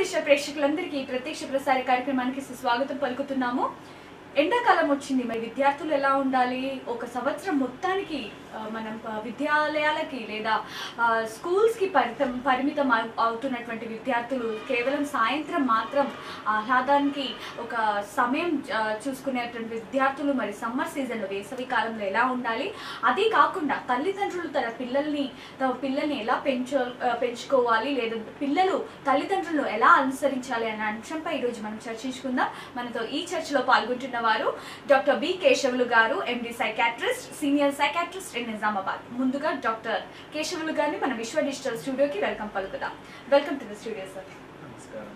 విశ్వ ప్రేక్షకులందరికీ ఈ ప్రత్యక్ష ప్రసార కార్యక్రమానికి సుస్వాగతం పలుకుతున్నాము ఎండాకాలం వచ్చింది మరి విద్యార్థులు ఎలా ఉండాలి ఒక సంవత్సరం మొత్తానికి ఆ, మనం ఆ, విద్యాలయాలకి లేదా ఆ, స్కూల్స్కి పరితం పరిమితం అవు- అవుతున్నటువంటి విద్యార్థులు కేవలం సాయంత్రం మాత్రం ఆహ్లాదానికి ఒక సమయం ఆ, చూసుకునేటువంటి విద్యార్థులు మరి సమ్మర్ సీజన్లో వేసవి కాలంలో ఎలా ఉండాలి అదే కాకుండా తల్లిదండ్రులు తన పిల్లల్ని తమ పిల్లల్ని ఎలా పెంచు ఆ, పెంచుకోవాలి లేదా పిల్లలు తల్లిదండ్రులను ఎలా అనుసరించాలి అనే అంశంపై ఈరోజు మనం చర్చించుకుందాం మనతో ఈ చర్చలో పాల్గొంటున్న వారు doctor B Keshavulu garu MD psychiatrist senior psychiatrist in Nizamabad ముందుగా డాక్టర్ కేశవులు గారిని మన విశ్వ డిజిటల్ స్టూడియోకి వెల్కమ్ పలుకుదాం welcome to the studio sir నమస్కారం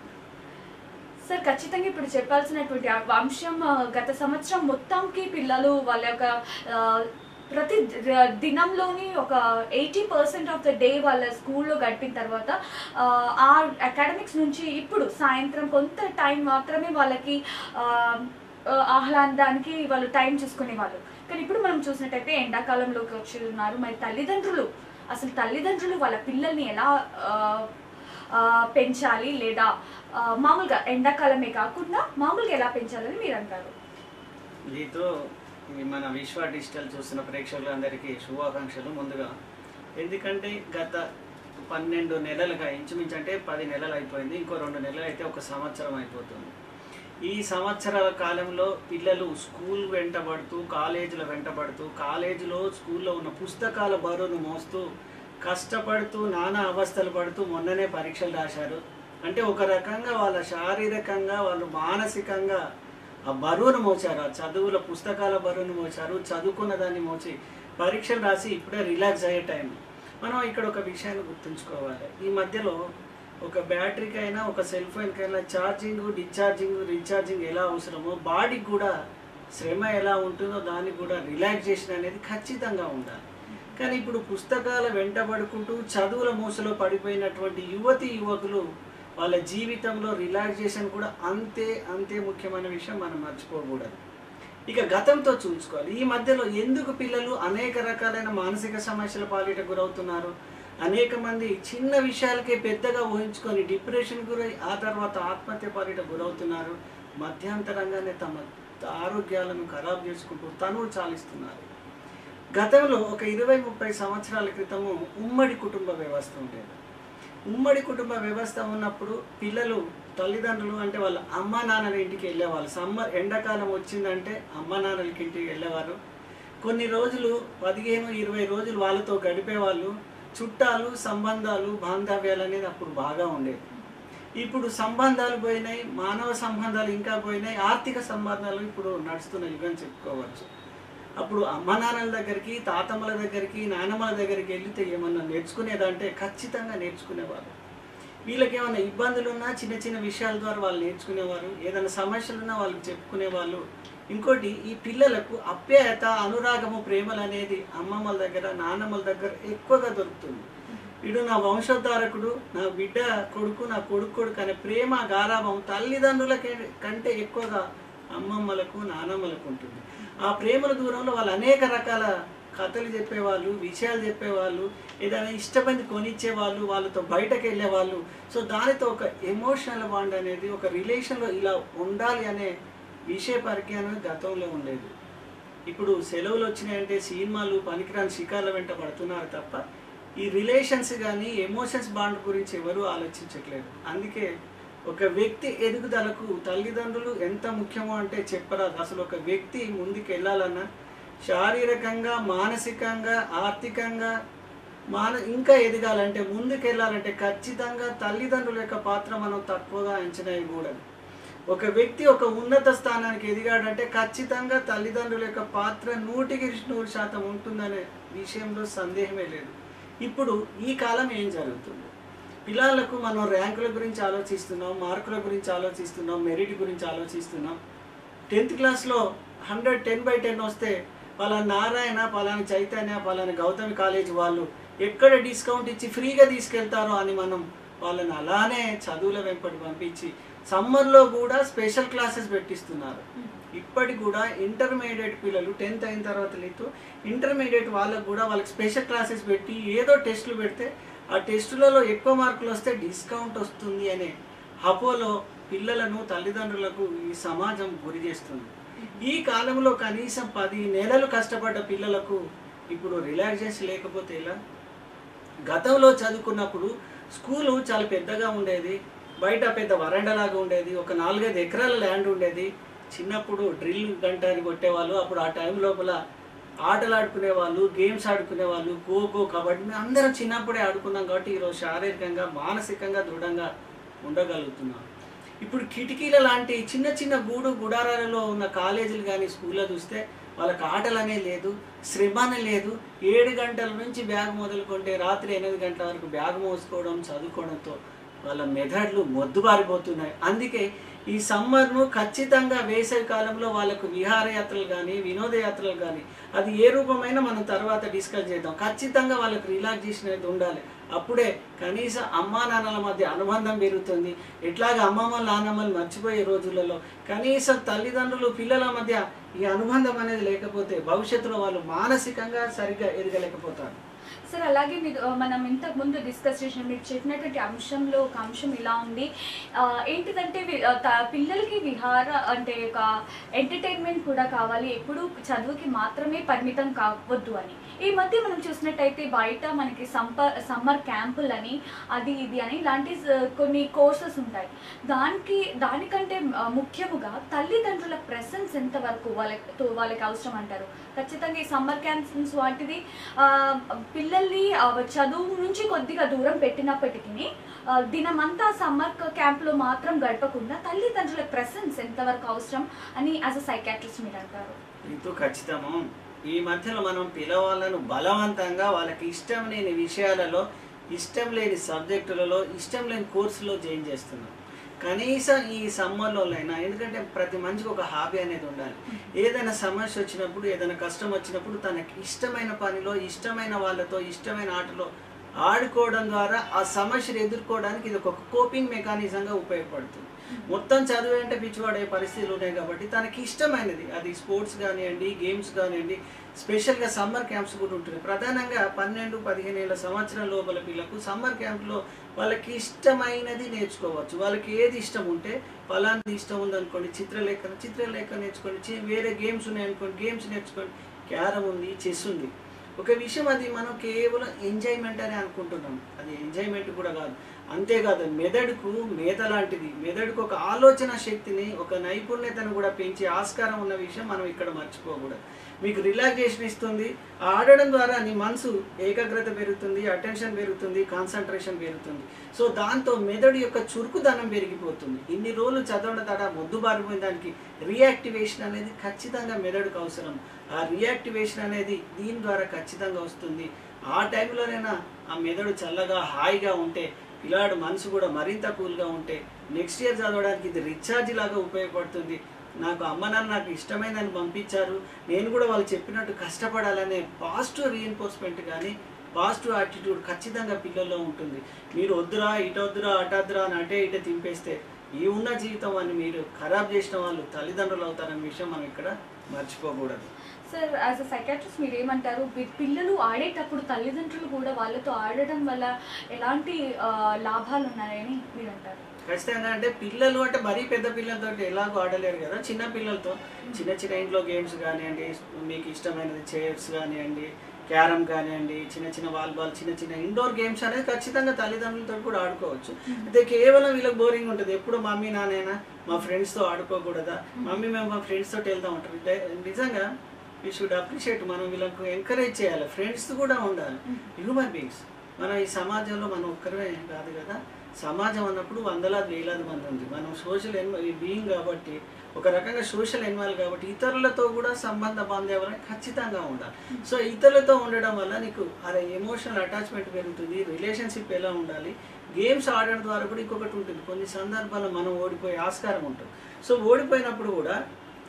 సార్ ఖచ్చితంగా ఇప్పుడు చెప్పాల్సినటువంటి ఆ అంశం ఆ, గత సంవత్సరం మొత్తంకి పిల్లలు వాళ్ళ యొక్క ఆ, ప్రతి ద- దినంలోని ఒక eighty percent of the day వాళ్ళ స్కూల్లో గడిపిన తర్వాత ఆ, ఆ అకాడమిక్స్ నుంచి ఇప్పుడు సాయంత్రం కొంత టైం మాత్రమే వాళ్ళకి ఆ, ఆ, ఆహ్లాదానికి వాళ్ళు టైం చూసుకునే వాళ్ళు కానీ ఇప్పుడు మనం చూసినట్టయితే ఎండాకాలంలోకి వచ్చి ఉన్నారు మరి తల్లిదండ్రులు అసలు తల్లిదండ్రులు వాళ్ళ పిల్లల్ని ఎలా ఆ, ఆ, పెంచాలి లేదా ఆ, మామూలుగా ఎండాకాలమే కాకుండా మామూలుగా ఎలా పెంచాలని మీరు అంటారు దీంతో ఈ మన విశ్వ డిజిటల్ చూస్తున్న ప్రేక్షకులందరికీ శుభాకాంక్షలు ముందుగా ఎందుకంటే గత పన్నెండు నెలలుగా ఇంచుమించు అంటే పది నెలలు అయిపోయింది ఇంకో రెండు నెలలు అయితే ఒక సంవత్సరం అయిపోతుంది ఈ సంవత్సరాల కాలంలో పిల్లలు స్కూల్ వెంటబడుతూ కాలేజీల వెంటబడుతూ కాలేజీలో స్కూల్లో ఉన్న పుస్తకాల బరువును మోస్తూ కష్టపడుతూ నానా అవస్థలు పడుతూ మొన్ననే పరీక్షలు రాశారు అంటే ఒక రకంగా వాళ్ళ శారీరకంగా వాళ్ళు మానసికంగా ఆ బరువును మోచారు ఆ చదువుల పుస్తకాల బరువును మోచారు చదువుకున్న దాన్ని మోచి పరీక్షలు రాసి ఇప్పుడే రిలాక్స్ అయ్యే టైం మనం ఇక్కడ ఒక విషయాన్ని గుర్తుంచుకోవాలి ఈ మధ్యలో ఒక బ్యాటరీకి అయినా ఒక సెల్ ఫోన్కి అయినా ఛార్జింగ్ డిశ్చార్జింగ్ రీఛార్జింగ్ ఎలా అవసరమో బాడీకి కూడా శ్రమ ఎలా ఉంటుందో దానికి కూడా రిలాక్సేషన్ అనేది ఖచ్చితంగా ఉండాలి కానీ ఇప్పుడు పుస్తకాల వెంటబడుకుంటూ చదువుల మూసలో పడిపోయినటువంటి యువతి యువకులు వాళ్ళ జీవితంలో రిలాక్సేషన్ కూడా అంతే అంతే ముఖ్యమైన విషయం మనం మర్చిపోకూడదు ఇక గతంతో చూసుకోవాలి ఈ మధ్యలో ఎందుకు పిల్లలు అనేక రకాలైన మానసిక సమస్యల పాలిట గురవుతున్నారు అనేక మంది చిన్న విషయాలకే పెద్దగా ఊహించుకొని డిప్రెషన్ గురై ఆ తర్వాత ఆత్మహత్య పాలిట గురవుతున్నారు మధ్యాంతరంగానే తమ ఆరోగ్యాలను ఖరాబ్ చేసుకుంటూ తనువు చాలిస్తున్నారు గతంలో ఒక ఇరవై ముప్పై సంవత్సరాల క్రితము ఉమ్మడి కుటుంబ వ్యవస్థ ఉండేది ఉమ్మడి కుటుంబ వ్యవస్థ ఉన్నప్పుడు పిల్లలు తల్లిదండ్రులు అంటే వాళ్ళ అమ్మ నాన్నల ఇంటికి వెళ్ళేవాళ్ళు సమ్మర్ ఎండాకాలం వచ్చిందంటే అమ్మ నాన్నలకి ఇంటికి వెళ్ళేవారు కొన్ని రోజులు పదిహేను ఇరవై రోజులు వాళ్ళతో గడిపేవాళ్ళు చుట్టాలు సంబంధాలు బాంధవ్యాలు అనేది అప్పుడు బాగా ఉండేది ఇప్పుడు సంబంధాలు పోయినాయి మానవ సంబంధాలు ఇంకా పోయినాయి ఆర్థిక సంబంధాలు ఇప్పుడు నడుస్తున్న యుగం చెప్పుకోవచ్చు అప్పుడు అమ్మ నాన్నల దగ్గరికి తాతమ్మల దగ్గరికి నానమ్మల దగ్గరికి వెళ్తే ఏమన్నా నేర్చుకునేదంటే ఖచ్చితంగా నేర్చుకునేవారు వీళ్ళకి ఏమైనా ఇబ్బందులు ఉన్నా చిన్న చిన్న విషయాల ద్వారా వాళ్ళు నేర్చుకునేవారు ఏదైనా సమస్యలు ఉన్నా వాళ్ళకి చెప్పుకునేవాళ్ళు ఇంకోటి ఈ పిల్లలకు అప్యాయత అనురాగము ప్రేమలు అనేది అమ్మమ్మల దగ్గర నాన్నమ్మల దగ్గర ఎక్కువగా దొరుకుతుంది వీడు నా వంశోద్ధారకుడు నా బిడ్డ కొడుకు నా కొడుకు కొడుకు అనే ప్రేమ గారాభం తల్లిదండ్రుల కంటే ఎక్కువగా అమ్మమ్మలకు నానమ్మలకు ఉంటుంది ఆ ప్రేమల దూరంలో వాళ్ళు అనేక రకాల కథలు చెప్పేవాళ్ళు విషయాలు చెప్పేవాళ్ళు ఏదైనా ఇష్టపడి కొనిచ్చేవాళ్ళు వాళ్ళతో బయటకు వెళ్ళేవాళ్ళు సో దానితో ఒక ఎమోషనల్ బాండ్ అనేది ఒక రిలేషన్లో ఇలా ఉండాలి అనే విషయ పరిజ్ఞానం గతంలో ఉండేది ఇప్పుడు సెలవులు వచ్చినాయంటే సినిమాలు పనికిరాని షికార్ల వెంట పడుతున్నారు తప్ప ఈ రిలేషన్స్ కానీ ఎమోషన్స్ బాండ్ గురించి ఎవరూ ఆలోచించట్లేదు అందుకే ఒక వ్యక్తి ఎదుగుదలకు తల్లిదండ్రులు ఎంత ముఖ్యమో అంటే చెప్పరాదు అసలు ఒక వ్యక్తి ముందుకు వెళ్ళాలన్నా శారీరకంగా మానసికంగా ఆర్థికంగా మాన ఇంకా ఎదగాలంటే ముందుకు వెళ్ళాలంటే ఖచ్చితంగా తల్లిదండ్రుల యొక్క పాత్ర మనం తక్కువగా అంచనా వేయకూడదు ఒక వ్యక్తి ఒక ఉన్నత స్థానానికి ఎదిగాడంటే ఖచ్చితంగా తల్లిదండ్రుల యొక్క పాత్ర నూటికి నూరు శాతం ఉంటుందనే విషయంలో సందేహమే లేదు ఇప్పుడు ఈ కాలం ఏం జరుగుతుంది పిల్లలకు మనం ర్యాంకుల గురించి ఆలోచిస్తున్నాం మార్కుల గురించి ఆలోచిస్తున్నాం మెరిట్ గురించి ఆలోచిస్తున్నాం టెన్త్ క్లాస్లో హండ్రెడ్ టెన్ బై టెన్ వస్తే పలానా నారాయణ పలానా చైతన్య పలానా గౌతమి కాలేజ్ వాళ్ళు ఎక్కడ డిస్కౌంట్ ఇచ్చి ఫ్రీగా తీసుకెళ్తారో అని మనం వాళ్ళని అలానే చదువుల వెంపటి పంపించి సమ్మర్లో కూడా స్పెషల్ క్లాసెస్ పెట్టిస్తున్నారు ఇప్పటికి కూడా ఇంటర్మీడియట్ పిల్లలు టెన్త్ అయిన తర్వాత లేదు ఇంటర్మీడియట్ వాళ్ళకు కూడా వాళ్ళకి స్పెషల్ క్లాసెస్ పెట్టి ఏదో టెస్టులు పెడితే ఆ టెస్టులలో ఎక్కువ మార్కులు వస్తే డిస్కౌంట్ వస్తుంది అనే అపోలో పిల్లలను తల్లిదండ్రులకు ఈ సమాజం గురి చేస్తుంది ఈ కాలంలో కనీసం పది నెలలు కష్టపడ్డ పిల్లలకు ఇప్పుడు రిలాక్సేషన్ లేకపోతే ఎలా గతంలో చదువుకున్నప్పుడు స్కూలు చాలా పెద్దగా ఉండేది బయట పెద్ద వరండలాగా ఉండేది ఒక నాలుగైదు ఎకరాల ల్యాండ్ ఉండేది చిన్నప్పుడు డ్రిల్ గంట అని కొట్టేవాళ్ళు అప్పుడు ఆ టైం లోపల ఆటలు ఆడుకునే వాళ్ళు గేమ్స్ ఆడుకునే వాళ్ళు ఖోఖో కబడ్డీ మేము అందరం చిన్నప్పుడే ఆడుకున్నాం కాబట్టి ఈరోజు శారీరకంగా మానసికంగా దృఢంగా ఉండగలుగుతున్నాం ఇప్పుడు కిటికీల లాంటి చిన్న చిన్న గూడు గుడారాలలో ఉన్న కాలేజీలు కానీ స్కూల్లో చూస్తే వాళ్ళకి ఆటలనే లేదు శ్రమనే లేదు ఏడు గంటల నుంచి బ్యాగ్ మొదలుకుంటే రాత్రి ఎనిమిది గంటల వరకు బ్యాగ్ మోసుకోవడం చదువుకోవడంతో వాళ్ళ మెదడులు మొద్దుబారిపోతున్నాయి అందుకే ఈ సమ్మర్ను ఖచ్చితంగా వేసవి కాలంలో వాళ్ళకు విహారయాత్రలు కానీ వినోదయాత్రలు కానీ అది ఏ రూపమైనా మనం తర్వాత డిస్కస్ చేద్దాం ఖచ్చితంగా వాళ్ళకి రిలాక్సేషన్ అనేది ఉండాలి అప్పుడే కనీసం అమ్మా నాన్నల మధ్య అనుబంధం పెరుగుతుంది ఎట్లాగ అమ్మమ్మలు నాన్నమ్మలు మర్చిపోయే రోజులలో కనీసం తల్లిదండ్రులు పిల్లల మధ్య ఈ అనుబంధం అనేది లేకపోతే భవిష్యత్తులో వాళ్ళు మానసికంగా సరిగ్గా ఎదగలేకపోతారు సార్ అలాగే మీరు ఆ, మనం ఇంతకు ముందు డిస్కస్ చేసిన మీరు చెప్పినటువంటి అంశంలో ఒక అంశం ఇలా ఉంది ఆ, ఏంటిదంటే వి- ఆ, త- పిల్లలకి విహార అంటే ఒక ఎంటర్టైన్మెంట్ కూడా కావాలి ఎప్పుడు చదువుకి మాత్రమే పరిమితం కావద్దు అని ఈ మధ్య మనం చూసినట్టయితే బయట మనకి సంప సమ్మర్ క్యాంపులని అది ఇది అని ఇలాంటి స- కొన్ని కోర్సెస్ ఉంటాయి దానికి దానికంటే ఆ, ముఖ్యముగా తల్లిదండ్రుల ప్రెసెన్స్ ఎంతవరకు వాళ్ళకి వాళ్ళకి అవసరం అంటారు ఖచ్చితంగా ఈ సమ్మర్ క్యాంప్స్ వాటిది ఆ, పిల్లల్ని ఆ, చదువు నుంచి కొద్దిగా దూరం పెట్టినప్పటికీ ఆ, దినమంతా సమ్మర్ క్యాంప్లో మాత్రం గడపకుండా తల్లిదండ్రుల ప్రెసెన్స్ ఎంతవరకు అవసరం అని యాజ్ అ సైకాట్రిస్ట్ మీరు అంటారు ఇంతూ ఖచ్చితము ఈ మధ్యలో మనం పిల్లవాళ్ళను బలవంతంగా వాళ్ళకి ఇష్టం లేని విషయాలలో ఇష్టం లేని సబ్జెక్టులలో ఇష్టం లేని కోర్సులో జాయిన్ చేస్తున్నాం కనీసం ఈ సమ్మర్లోనైనా ఎందుకంటే ప్రతి మనిషికి ఒక హాబీ అనేది ఉండాలి ఏదైనా సమస్య వచ్చినప్పుడు ఏదైనా కష్టం వచ్చినప్పుడు తనకి ఇష్టమైన పనిలో ఇష్టమైన వాళ్ళతో ఇష్టమైన ఆటలో ఆడుకోవడం ద్వారా ఆ సమస్యను ఎదుర్కోవడానికి ఇది ఒక కోపింగ్ మెకానిజంగా ఉపయోగపడుతుంది మొత్తం చదువు అంటే పిచ్చివాడే పరిస్థితులు ఉన్నాయి కాబట్టి తనకి ఇష్టమైనది అది స్పోర్ట్స్ కానివ్వండి గేమ్స్ కానివ్వండి స్పెషల్గా సమ్మర్ క్యాంప్స్ కూడా ఉంటుంది ప్రధానంగా పన్నెండు పదిహేను ఏళ్ళ సంవత్సరం లోపల పిల్లకు సమ్మర్ క్యాంప్లో వాళ్ళకి ఇష్టమైనది నేర్చుకోవచ్చు వాళ్ళకి ఏది ఇష్టం ఉంటే ఫలాంటి ఇష్టం ఉందనుకోండి చిత్రలేఖన చిత్రలేఖ నేర్చుకోండి చి- వేరే గేమ్స్ ఉన్నాయనుకోండి గేమ్స్ నేర్చుకోండి క్యారమ్ ఉంది చెస్ ఉంది ఒక విషయం అది మనం కేవలం ఎంజాయ్మెంట్ అని అనుకుంటున్నాం అది ఎంజాయ్మెంట్ కూడా కాదు అంతేకాదు మెదడుకు మేత లాంటిది మెదడుకు ఒక ఆలోచన శక్తిని ఒక నైపుణ్యతను కూడా పెంచే ఆస్కారం ఉన్న విషయం మనం ఇక్కడ మర్చిపోకూడదు మీకు రిలాక్సేషన్ ఇస్తుంది ఆడడం ద్వారా నీ మనసు ఏకాగ్రత పెరుగుతుంది అటెన్షన్ పెరుగుతుంది కాన్సన్ట్రేషన్ పెరుగుతుంది సో దాంతో మెదడు యొక్క చురుకుదనం పెరిగిపోతుంది ఇన్ని రోజులు చదవడం తడ మొద్దు బారిపోయిన దానికి రియాక్టివేషన్ అనేది ఖచ్చితంగా మెదడుకు అవసరం ఆ రియాక్టివేషన్ అనేది దీని ద్వారా ఖచ్చితంగా వస్తుంది ఆ టైంలోనైనా ఆ మెదడు చల్లగా హాయిగా ఉంటే పిల్లాడు మనసు కూడా మరింత కూల్గా ఉంటే నెక్స్ట్ ఇయర్ చదవడానికి ఇది రీఛార్జ్ లాగా ఉపయోగపడుతుంది నాకు అమ్మ నాన్న నాకు ఇష్టమైనదని పంపించారు నేను కూడా వాళ్ళు చెప్పినట్టు కష్టపడాలనే పాజిటివ్ రీఎన్ఫోర్స్మెంట్ కానీ పాజిటివ్ యాటిట్యూడ్ ఖచ్చితంగా పిల్లల్లో ఉంటుంది మీరు వద్దురా ఇటు వద్దురా అటు వద్దురా అని అటే ఇటే తింపేస్తే ఈ ఉన్న జీవితం అని మీరు ఖరాబ్ చేసిన వాళ్ళు తల్లిదండ్రులు అవుతారనే విషయం మనం ఇక్కడ మర్చిపోకూడదు సార్ యాజ్ అ సైకాట్రిస్ట్ మీరు ఏమంటారు పి- పిల్లలు ఆడేటప్పుడు తల్లిదండ్రులు కూడా వాళ్ళతో ఆడడం వల్ల ఎలాంటి ఆ, లాభాలు ఉన్నాయని మీరు అంటారు ఖచ్చితంగా అంటే పిల్లలు అంటే మరీ పెద్ద పిల్లలతో ఎలాగో ఆడలేరు కదా చిన్న పిల్లలతో చిన్న చిన్న ఇంట్లో గేమ్స్ కానివ్వండి మీకు ఇష్టమైనది చైర్స్ కానివ్వండి క్యారమ్ కానివ్వండి చిన్న చిన్న వాలీబాల్ చిన్న చిన్న ఇండోర్ గేమ్స్ అనేది ఖచ్చితంగా తల్లిదండ్రులతో కూడా ఆడుకోవచ్చు అయితే కేవలం వీళ్ళకి బోరింగ్ ఉంటుంది ఎప్పుడు మమ్మీ నాన్నైనా మా ఫ్రెండ్స్తో ఆడుకోకూడదా మమ్మీ మేము మా ఫ్రెండ్స్ తోటి వెళ్దాం ఉంటారు డే- నిజంగా వీ షుడ్ అప్రిషియేట్ మనం వీళ్ళకు ఎంకరేజ్ చేయాలి ఫ్రెండ్స్ కూడా ఉండాలి హ్యూమన్ బీయింగ్స్ మనం ఈ సమాజంలో మనం ఒక్కరే కాదు కదా సమాజం అన్నప్పుడు వందలాది వేలాది మంది ఉంది మనం సోషల్ ఎన్ బీయింగ్ కాబట్టి ఒక రకంగా సోషల్ ఎన్వాల్వ్ కాబట్టి ఇతరులతో కూడా సంబంధ బాంధవ్యాలు ఖచ్చితంగా ఉండాలి సో ఇతరులతో ఉండడం వల్ల నీకు అదే ఎమోషనల్ అటాచ్మెంట్ పెరుగుతుంది రిలేషన్షిప్ ఎలా ఉండాలి గేమ్స్ ఆడడం ద్వారా కూడా ఇంకొకటి ఉంటుంది కొన్ని సందర్భాల్లో మనం ఓడిపోయే ఆస్కారం ఉంటుంది సో ఓడిపోయినప్పుడు కూడా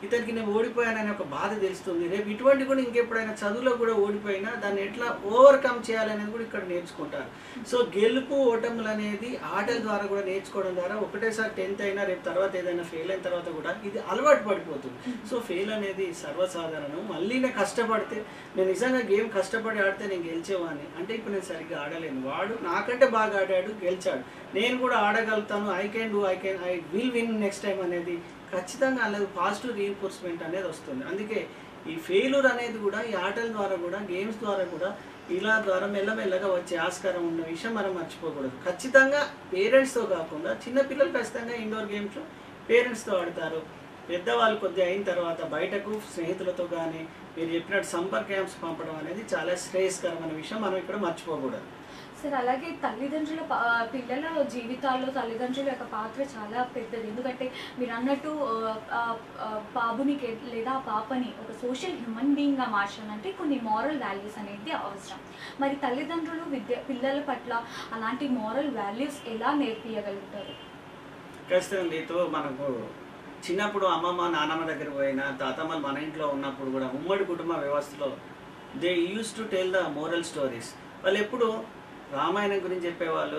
ఇతనికి నేను ఓడిపోయాననే ఒక బాధ తెలుస్తుంది రేపు ఇటువంటి కూడా ఇంకెప్పుడైనా చదువులో కూడా ఓడిపోయినా దాన్ని ఎట్లా ఓవర్కమ్ చేయాలనేది కూడా ఇక్కడ నేర్చుకుంటారు సో గెలుపు ఓటములు అనేది ఆటల ద్వారా కూడా నేర్చుకోవడం ద్వారా ఒకటేసారి టెన్త్ అయినా రేపు తర్వాత ఏదైనా ఫెయిల్ అయిన తర్వాత కూడా ఇది అలవాటు పడిపోతుంది సో ఫెయిల్ అనేది సర్వసాధారణం మళ్ళీ నేను కష్టపడితే నేను నిజంగా గేమ్ కష్టపడి ఆడితే నేను గెలిచేవాడిని అంటే ఇప్పుడు నేను సరిగ్గా ఆడలేను వాడు నాకంటే బాగా ఆడాడు గెలిచాడు నేను కూడా ఆడగలుగుతాను I can do I can I will win next time అనేది ఖచ్చితంగా అనేది పాజిటివ్ రీఎన్ఫోర్స్మెంట్ అనేది వస్తుంది అందుకే ఈ ఫెయిల్యూర్ అనేది కూడా ఈ ఆటల ద్వారా కూడా గేమ్స్ ద్వారా కూడా ఇలా ద్వారా మెల్లమెల్లగా వచ్చే ఆస్కారం ఉన్న విషయం మనం మర్చిపోకూడదు ఖచ్చితంగా పేరెంట్స్తో కాకుండా చిన్నపిల్లలు ఖచ్చితంగా ఇండోర్ గేమ్స్లో పేరెంట్స్తో ఆడతారు పెద్దవాళ్ళు కొద్దిగా అయిన తర్వాత బయటకు స్నేహితులతో కానీ మీరు చెప్పినట్టు సంపర్క క్యాంప్స్ పంపడం అనేది చాలా శ్రేయస్కరమైన విషయం మనం ఇక్కడ మర్చిపోకూడదు సార్ అలాగే తల్లిదండ్రుల పా- ఆ, పిల్లల జీవితాల్లో తల్లిదండ్రుల యొక్క పాత్ర చాలా పెద్దది ఎందుకంటే మీరు అన్నట్టు ఆ, ఆ, ఆ, బాబుని కే- లేదా ఆ పాపని ఒక సోషల్ హ్యూమన్ బీయింగ్గా మార్చాలంటే కొన్ని మారల్ వాల్యూస్ అనేది అవసరం మరి తల్లిదండ్రులు విద్య పిల్లల పట్ల అలాంటి మారల్ వాల్యూస్ ఎలా నేర్పియగలుగుతారు ఖచ్చితంగా నీతో మనకు చిన్నప్పుడు అమ్మమ్మ నానమ్మ దగ్గర పోయినా తాతమ్మలు మన ఇంట్లో ఉన్నప్పుడు కూడా ఉమ్మడి కుటుంబ వ్యవస్థలో they use to tell the moral stories వాళ్ళు ఎప్పుడు రామాయణం గురించి చెప్పేవాళ్ళు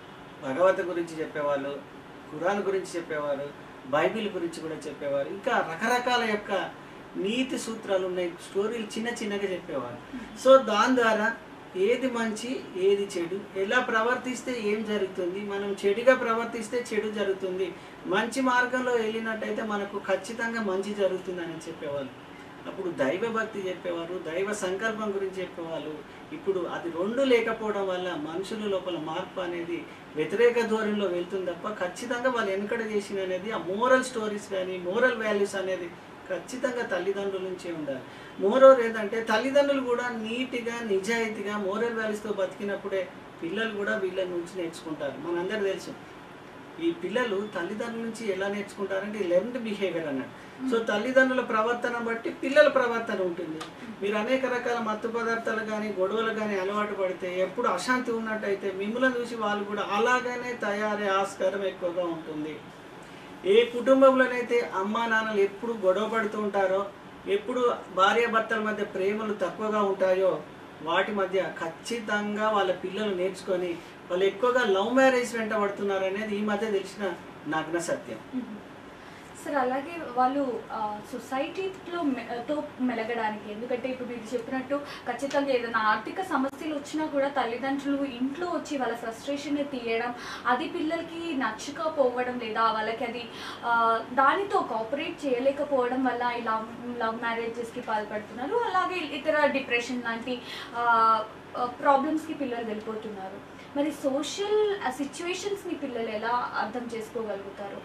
భగవత్ గురించి చెప్పేవాళ్ళు ఖురాన్ గురించి చెప్పేవారు బైబిల్ గురించి కూడా చెప్పేవారు ఇంకా రకరకాల యొక్క నీతి సూత్రాలు ఉన్నాయి స్టోరీలు చిన్న చిన్నగా చెప్పేవారు సో దాని ద్వారా ఏది మంచి ఏది చెడు ఎలా ప్రవర్తిస్తే ఏం జరుగుతుంది మనం చెడుగా ప్రవర్తిస్తే చెడు జరుగుతుంది మంచి మార్గంలో వెళ్ళినట్టయితే మనకు ఖచ్చితంగా మంచి జరుగుతుందని చెప్పేవాళ్ళు అప్పుడు దైవ భక్తి చెప్పేవారు దైవ సంకల్పం గురించి చెప్పేవాళ్ళు ఇప్పుడు అది రెండు లేకపోవడం వల్ల మనుషుల లోపల మార్పు అనేది వ్యతిరేక ధోరణిలో వెళ్తుంది తప్ప ఖచ్చితంగా వాళ్ళు వెనకడ చేసిన అనేది ఆ మోరల్ స్టోరీస్ కానీ మోరల్ వాల్యూస్ అనేది ఖచ్చితంగా తల్లిదండ్రుల నుంచే ఉండాలి మోరోవర్ ఏంటంటే తల్లిదండ్రులు కూడా నీట్గా నిజాయితీగా మోరల్ వాల్యూస్తో బతికినప్పుడే పిల్లలు కూడా వీళ్ళ నుంచి నేర్చుకుంటారు మనందరూ తెలుసు ఈ పిల్లలు తల్లిదండ్రుల నుంచి ఎలా నేర్చుకుంటారంటే లెర్న్డ్ బిహేవియర్ అన్నట్టు సో తల్లిదండ్రుల ప్రవర్తన బట్టి పిల్లల ప్రవర్తన ఉంటుంది మీరు అనేక రకాల మత్తు పదార్థాలు కానీ గొడవలు కానీ అలవాటు పడితే ఎప్పుడు అశాంతి ఉన్నట్టయితే మిమ్మల్ని చూసి వాళ్ళు కూడా అలాగనే తయారయ్యే ఆస్కారం ఎక్కువగా ఉంటుంది ఏ కుటుంబంలోనైతే అమ్మా నాన్నలు ఎప్పుడు గొడవ పడుతూ ఉంటారో ఎప్పుడు భార్యాభర్తల మధ్య ప్రేమలు తక్కువగా ఉంటాయో వాటి మధ్య ఖచ్చితంగా వాళ్ళ పిల్లలు నేర్చుకొని వాళ్ళు ఎక్కువగా లవ్ మ్యారేజ్ వెంట పడుతున్నారు అనేది ఈ మధ్య తెలిసిన నగ్న సత్యం సార్ అలాగే వాళ్ళు సొసైటీలో తో మెలగడానికి ఎందుకంటే ఇప్పుడు మీరు చెప్పినట్టు ఖచ్చితంగా ఏదైనా ఆర్థిక సమస్యలు వచ్చినా కూడా తల్లిదండ్రులు ఇంట్లో వచ్చి వాళ్ళ ఫ్రస్ట్రేషన్ తీయడం అది పిల్లలకి నచ్చకపోవడం లేదా వాళ్ళకి అది ఆ, దానితో కోఆపరేట్ చేయలేకపోవడం వల్ల ఈ లవ్ లవ్ మ్యారేజెస్కి పాల్పడుతున్నారు అలాగే ఇతర డిప్రెషన్ లాంటి ప్రాబ్లమ్స్కి పిల్లలు వెళ్ళిపోతున్నారు మరి సోషల్ సిచ్యువేషన్స్ని పిల్లలు ఎలా అర్థం చేసుకోగలుగుతారు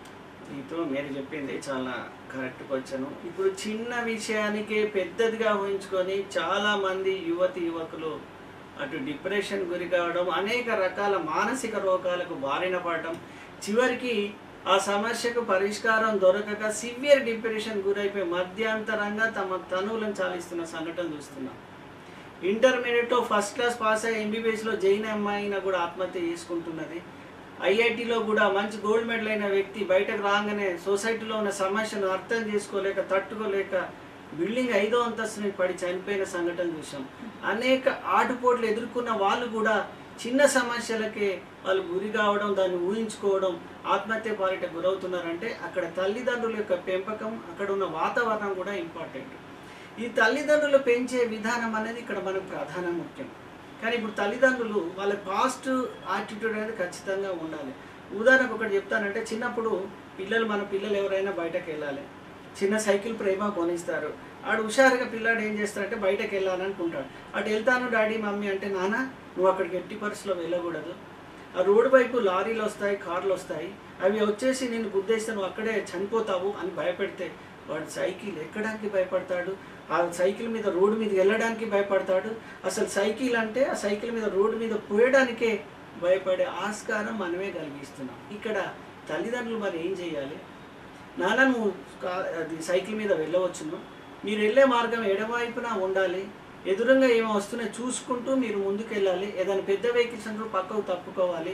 మీతో మీరు చెప్పింది చాలా కరెక్ట్ వచ్చాను ఇప్పుడు చిన్న విషయానికే పెద్దదిగా ఊహించుకొని చాలా మంది యువతి యువకులు అటు డిప్రెషన్ గురి కావడం అనేక రకాల మానసిక రోగాలకు బారిన పడడం చివరికి ఆ సమస్యకు పరిష్కారం దొరకక సివియర్ డిప్రెషన్ గురైపోయి మధ్యాంతరంగా తమ తనువులను చాలిస్తున్న సంఘటన చూస్తున్నాం ఇంటర్మీడియట్లో ఫస్ట్ క్లాస్ పాస్ అయ్యి ఎంబీబీఎస్లో జైన్ అమ్మాయిన కూడా ఆత్మహత్య చేసుకుంటున్నది ఐఐటిలో కూడా మంచి గోల్డ్ మెడల్ అయిన వ్యక్తి బయటకు రాగానే సొసైటీలో ఉన్న సమస్యను అర్థం చేసుకోలేక తట్టుకోలేక బిల్డింగ్ ఐదో అంతస్తు నుంచి పడి చనిపోయిన సంఘటన చూసాం అనేక ఆటుపోట్లు ఎదుర్కొన్న వాళ్ళు కూడా చిన్న సమస్యలకే వాళ్ళు గురి కావడం దాన్ని ఊహించుకోవడం ఆత్మహత్య పాలిట గురవుతున్నారంటే అక్కడ తల్లిదండ్రుల యొక్క పెంపకం అక్కడ ఉన్న వాతావరణం కూడా ఇంపార్టెంట్ ఈ తల్లిదండ్రులు పెంచే విధానం అనేది ఇక్కడ మనకు ప్రధాన ముఖ్యం కానీ ఇప్పుడు తల్లిదండ్రులు వాళ్ళ పాస్ట్ యాటిట్యూడ్ అనేది ఖచ్చితంగా ఉండాలి ఉదాహరణకు ఒకటి చెప్తానంటే చిన్నప్పుడు పిల్లలు మన పిల్లలు ఎవరైనా బయటకు వెళ్ళాలి చిన్న సైకిల్ ప్రేమ కొనిస్తారు ఆడు హుషారుగా పిల్లాడు ఏం చేస్తాడంటే బయటకు వెళ్ళాలనుకుంటాడు అటు వెళ్తాను డాడీ మమ్మీ అంటే నాన్న నువ్వు అక్కడికి ఎట్టి పరిస్థితిలో వెళ్ళకూడదు ఆ రోడ్డు వైపు లారీలు వస్తాయి కార్లు వస్తాయి అవి వచ్చేసి నేను గుద్దేస్తే నువ్వు అక్కడే చనిపోతావు అని భయపెడితే వాడు సైకిల్ ఎక్కడానికి భయపడతాడు ఆ సైకిల్ మీద రోడ్డు మీద వెళ్ళడానికి భయపడతాడు అసలు సైకిల్ అంటే ఆ సైకిల్ మీద రోడ్డు మీద పోయడానికే భయపడే ఆస్కారం మనమే కలిగిస్తున్నాం ఇక్కడ తల్లిదండ్రులు మరి ఏం చేయాలి నాన్న నువ్వు కా- అది సైకిల్ మీద వెళ్ళవచ్చును మీరు వెళ్ళే మార్గం ఎడమవైపున ఉండాలి ఎదురుగా ఏమో వస్తున్నాయి చూసుకుంటూ మీరు ముందుకు వెళ్ళాలి ఏదైనా పెద్ద వెహికల్స్ అందరూ పక్కకు తప్పుకోవాలి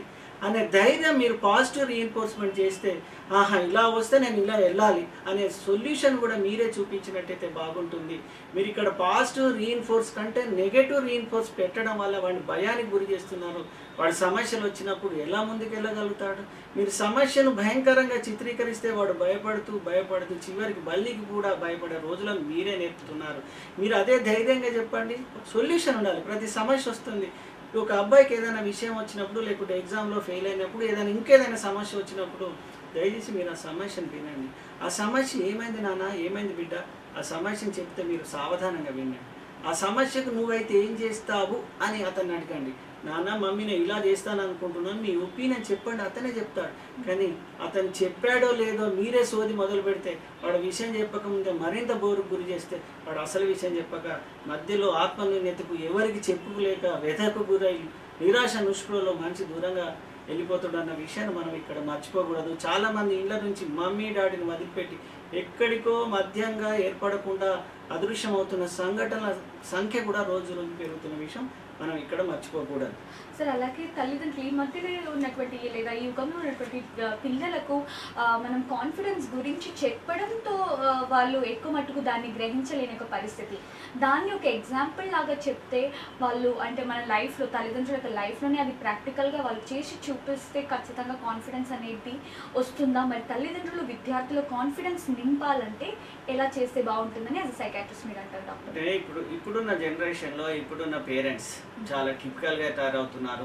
అనే ధైర్యం మీరు పాజిటివ్ రీఎన్ఫోర్స్మెంట్ చేస్తే ఆహా ఇలా వస్తే నేను ఇలా వెళ్ళాలి అనే సొల్యూషన్ కూడా మీరే చూపించినట్టయితే బాగుంటుంది మీరు ఇక్కడ పాజిటివ్ రీఎన్ఫోర్స్ కంటే నెగటివ్ రీఎన్ఫోర్స్ పెట్టడం వల్ల వాడిని భయానికి గురి చేస్తున్నారు వాడి సమస్యలు వచ్చినప్పుడు ఎలా ముందుకు వెళ్ళగలుగుతాడు మీరు సమస్యను భయంకరంగా చిత్రీకరిస్తే వాడు భయపడుతూ భయపడుతూ చివరికి బల్లికి కూడా భయపడే రోజులను మీరే నేర్పుతున్నారు మీరు అదే ధైర్యంగా చెప్పండి సొల్యూషన్ ఉండాలి ప్రతి సమస్య వస్తుంది ఒక అబ్బాయికి ఏదైనా విషయం వచ్చినప్పుడు లేకుంటే ఎగ్జామ్లో ఫెయిల్ అయినప్పుడు ఏదైనా ఇంకేదైనా సమస్య వచ్చినప్పుడు దయచేసి మీరు ఆ సమస్యను వినండి ఆ సమస్య ఏమైంది నాన్న ఏమైంది బిడ్డ ఆ సమస్యను చెప్తే మీరు సావధానంగా వినండి ఆ సమస్యకు నువ్వైతే ఏం చేస్తావు అని అతన్ని అడగండి నాన్న మమ్మీ నేను ఇలా చేస్తాను అనుకుంటున్నాను మీ ఒపీనియన్ చెప్పండి అతనే చెప్తాడు కానీ అతను చెప్పాడో లేదో మీరే సోది మొదలు పెడితే వాడు విషయం చెప్పకముందే మరింత బోరుకు గురి చేస్తే వాడు అసలు విషయం చెప్పక మధ్యలో ఆత్మన్యూన్యతకు ఎవరికి చెప్పుకోలేక వ్యధకు గురై నిరాశ నిష్ఠులలో మంచి దూరంగా వెళ్ళిపోతాడు అన్న విషయాన్ని మనం ఇక్కడ మర్చిపోకూడదు చాలా మంది ఇళ్ళ నుంచి మమ్మీ డాడీని వదిలిపెట్టి ఎక్కడికో మధ్యంగా ఏర్పడకుండా అదృశ్యమవుతున్న సంఘటనల సంఖ్య కూడా రోజు రోజు పెరుగుతున్న విషయం మనం ఇక్కడ మర్చిపోకూడదు సార్ అలాగే తల్లిదండ్రులు ఈ మధ్యలో ఉన్నటువంటి లేదా ఈ యుగంలో ఉన్నటువంటి ఆ, పిల్లలకు ఆ, మనం కాన్ఫిడెన్స్ గురించి చెప్పడంతో ఆ, వాళ్ళు ఎక్కువ మట్టుకు దాన్ని గ్రహించలేని ఒక పరిస్థితి దాన్ని ఒక ఎగ్జాంపుల్ లాగా చెప్తే వాళ్ళు అంటే మన లైఫ్లో తల్లిదండ్రుల యొక్క లైఫ్లోనే అది ప్రాక్టికల్గా వాళ్ళు చేసి చూపిస్తే ఖచ్చితంగా కాన్ఫిడెన్స్ అనేది వస్తుందా మరి తల్లిదండ్రులు విద్యార్థుల కాన్ఫిడెన్స్ నింపాలంటే ఎలా చేస్తే బాగుంటుందని యాజ్ సైకాట్రిస్ట్ మీరు అంటారు డాక్టర్ అంటే ఇప్పుడు ఇప్పుడున్న జనరేషన్లో ఇప్పుడున్న పేరెంట్స్ చాలా టిపికల్గా తయారవుతున్నారు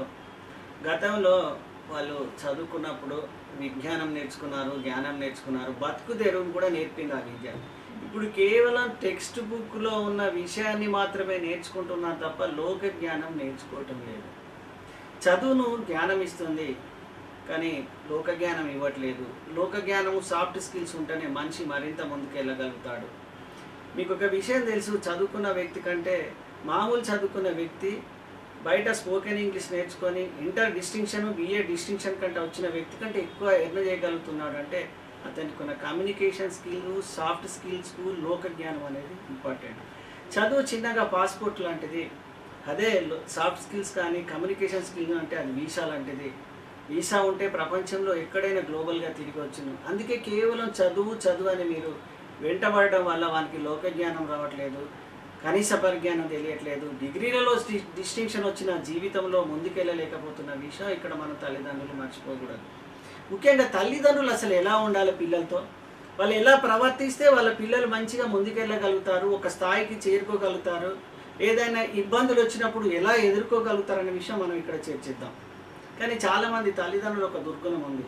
గతంలో వాళ్ళు చదువుకున్నప్పుడు విజ్ఞానం నేర్చుకున్నారు జ్ఞానం నేర్చుకున్నారు బతుకు తెరువును కూడా నేర్పింది ఆ విద్య ఇప్పుడు కేవలం టెక్స్ట్ బుక్లో ఉన్న విషయాన్ని మాత్రమే నేర్చుకుంటున్నారు తప్ప లోక జ్ఞానం నేర్చుకోవటం లేదు చదువును జ్ఞానం ఇస్తుంది కానీ లోక జ్ఞానం ఇవ్వట్లేదు లోక జ్ఞానము సాఫ్ట్ స్కిల్స్ ఉంటేనే మనిషి మరింత ముందుకు వెళ్ళగలుగుతాడు మీకు ఒక విషయం తెలుసు చదువుకున్న వ్యక్తి కంటే మామూలు చదువుకున్న వ్యక్తి బయట స్పోకెన్ ఇంగ్లీష్ నేర్చుకొని ఇంటర్ డిస్టింక్షన్ బిఏ డిస్టింక్షన్ కంటే వచ్చిన వ్యక్తి కంటే ఎక్కువ ఎర్న్ చేయగలుగుతున్నాడు అంటే అతనికి ఉన్న కమ్యూనికేషన్ స్కిల్ సాఫ్ట్ స్కిల్స్ లోక జ్ఞానం అనేది ఇంపార్టెంట్ చదువు చిన్నగా పాస్పోర్ట్ లాంటిది అదే సాఫ్ట్ స్కిల్స్ కానీ కమ్యూనికేషన్ స్కిల్ అంటే అది వీసా లాంటిది వీసా ఉంటే ప్రపంచంలో ఎక్కడైనా గ్లోబల్గా తిరిగి వచ్చును అందుకే కేవలం చదువు చదువు అని మీరు వెంటబడడం వల్ల వానికి లోక జ్ఞానం రావట్లేదు కనీస పరిజ్ఞానం తెలియట్లేదు డిగ్రీలలో డిస్టింక్షన్ వచ్చిన జీవితంలో ముందుకెళ్ళలేకపోతున్న విషయం ఇక్కడ మన తల్లిదండ్రులు మర్చిపోకూడదు ముఖ్యంగా తల్లిదండ్రులు అసలు ఎలా ఉండాలి పిల్లలతో వాళ్ళు ఎలా ప్రవర్తిస్తే వాళ్ళ పిల్లలు మంచిగా ముందుకెళ్ళగలుగుతారు ఒక స్థాయికి చేరుకోగలుగుతారు ఏదైనా ఇబ్బందులు వచ్చినప్పుడు ఎలా ఎదుర్కోగలుగుతారనే విషయం మనం ఇక్కడ చర్చిద్దాం కానీ చాలామంది తల్లిదండ్రులు ఒక దుర్గుణం ఉంది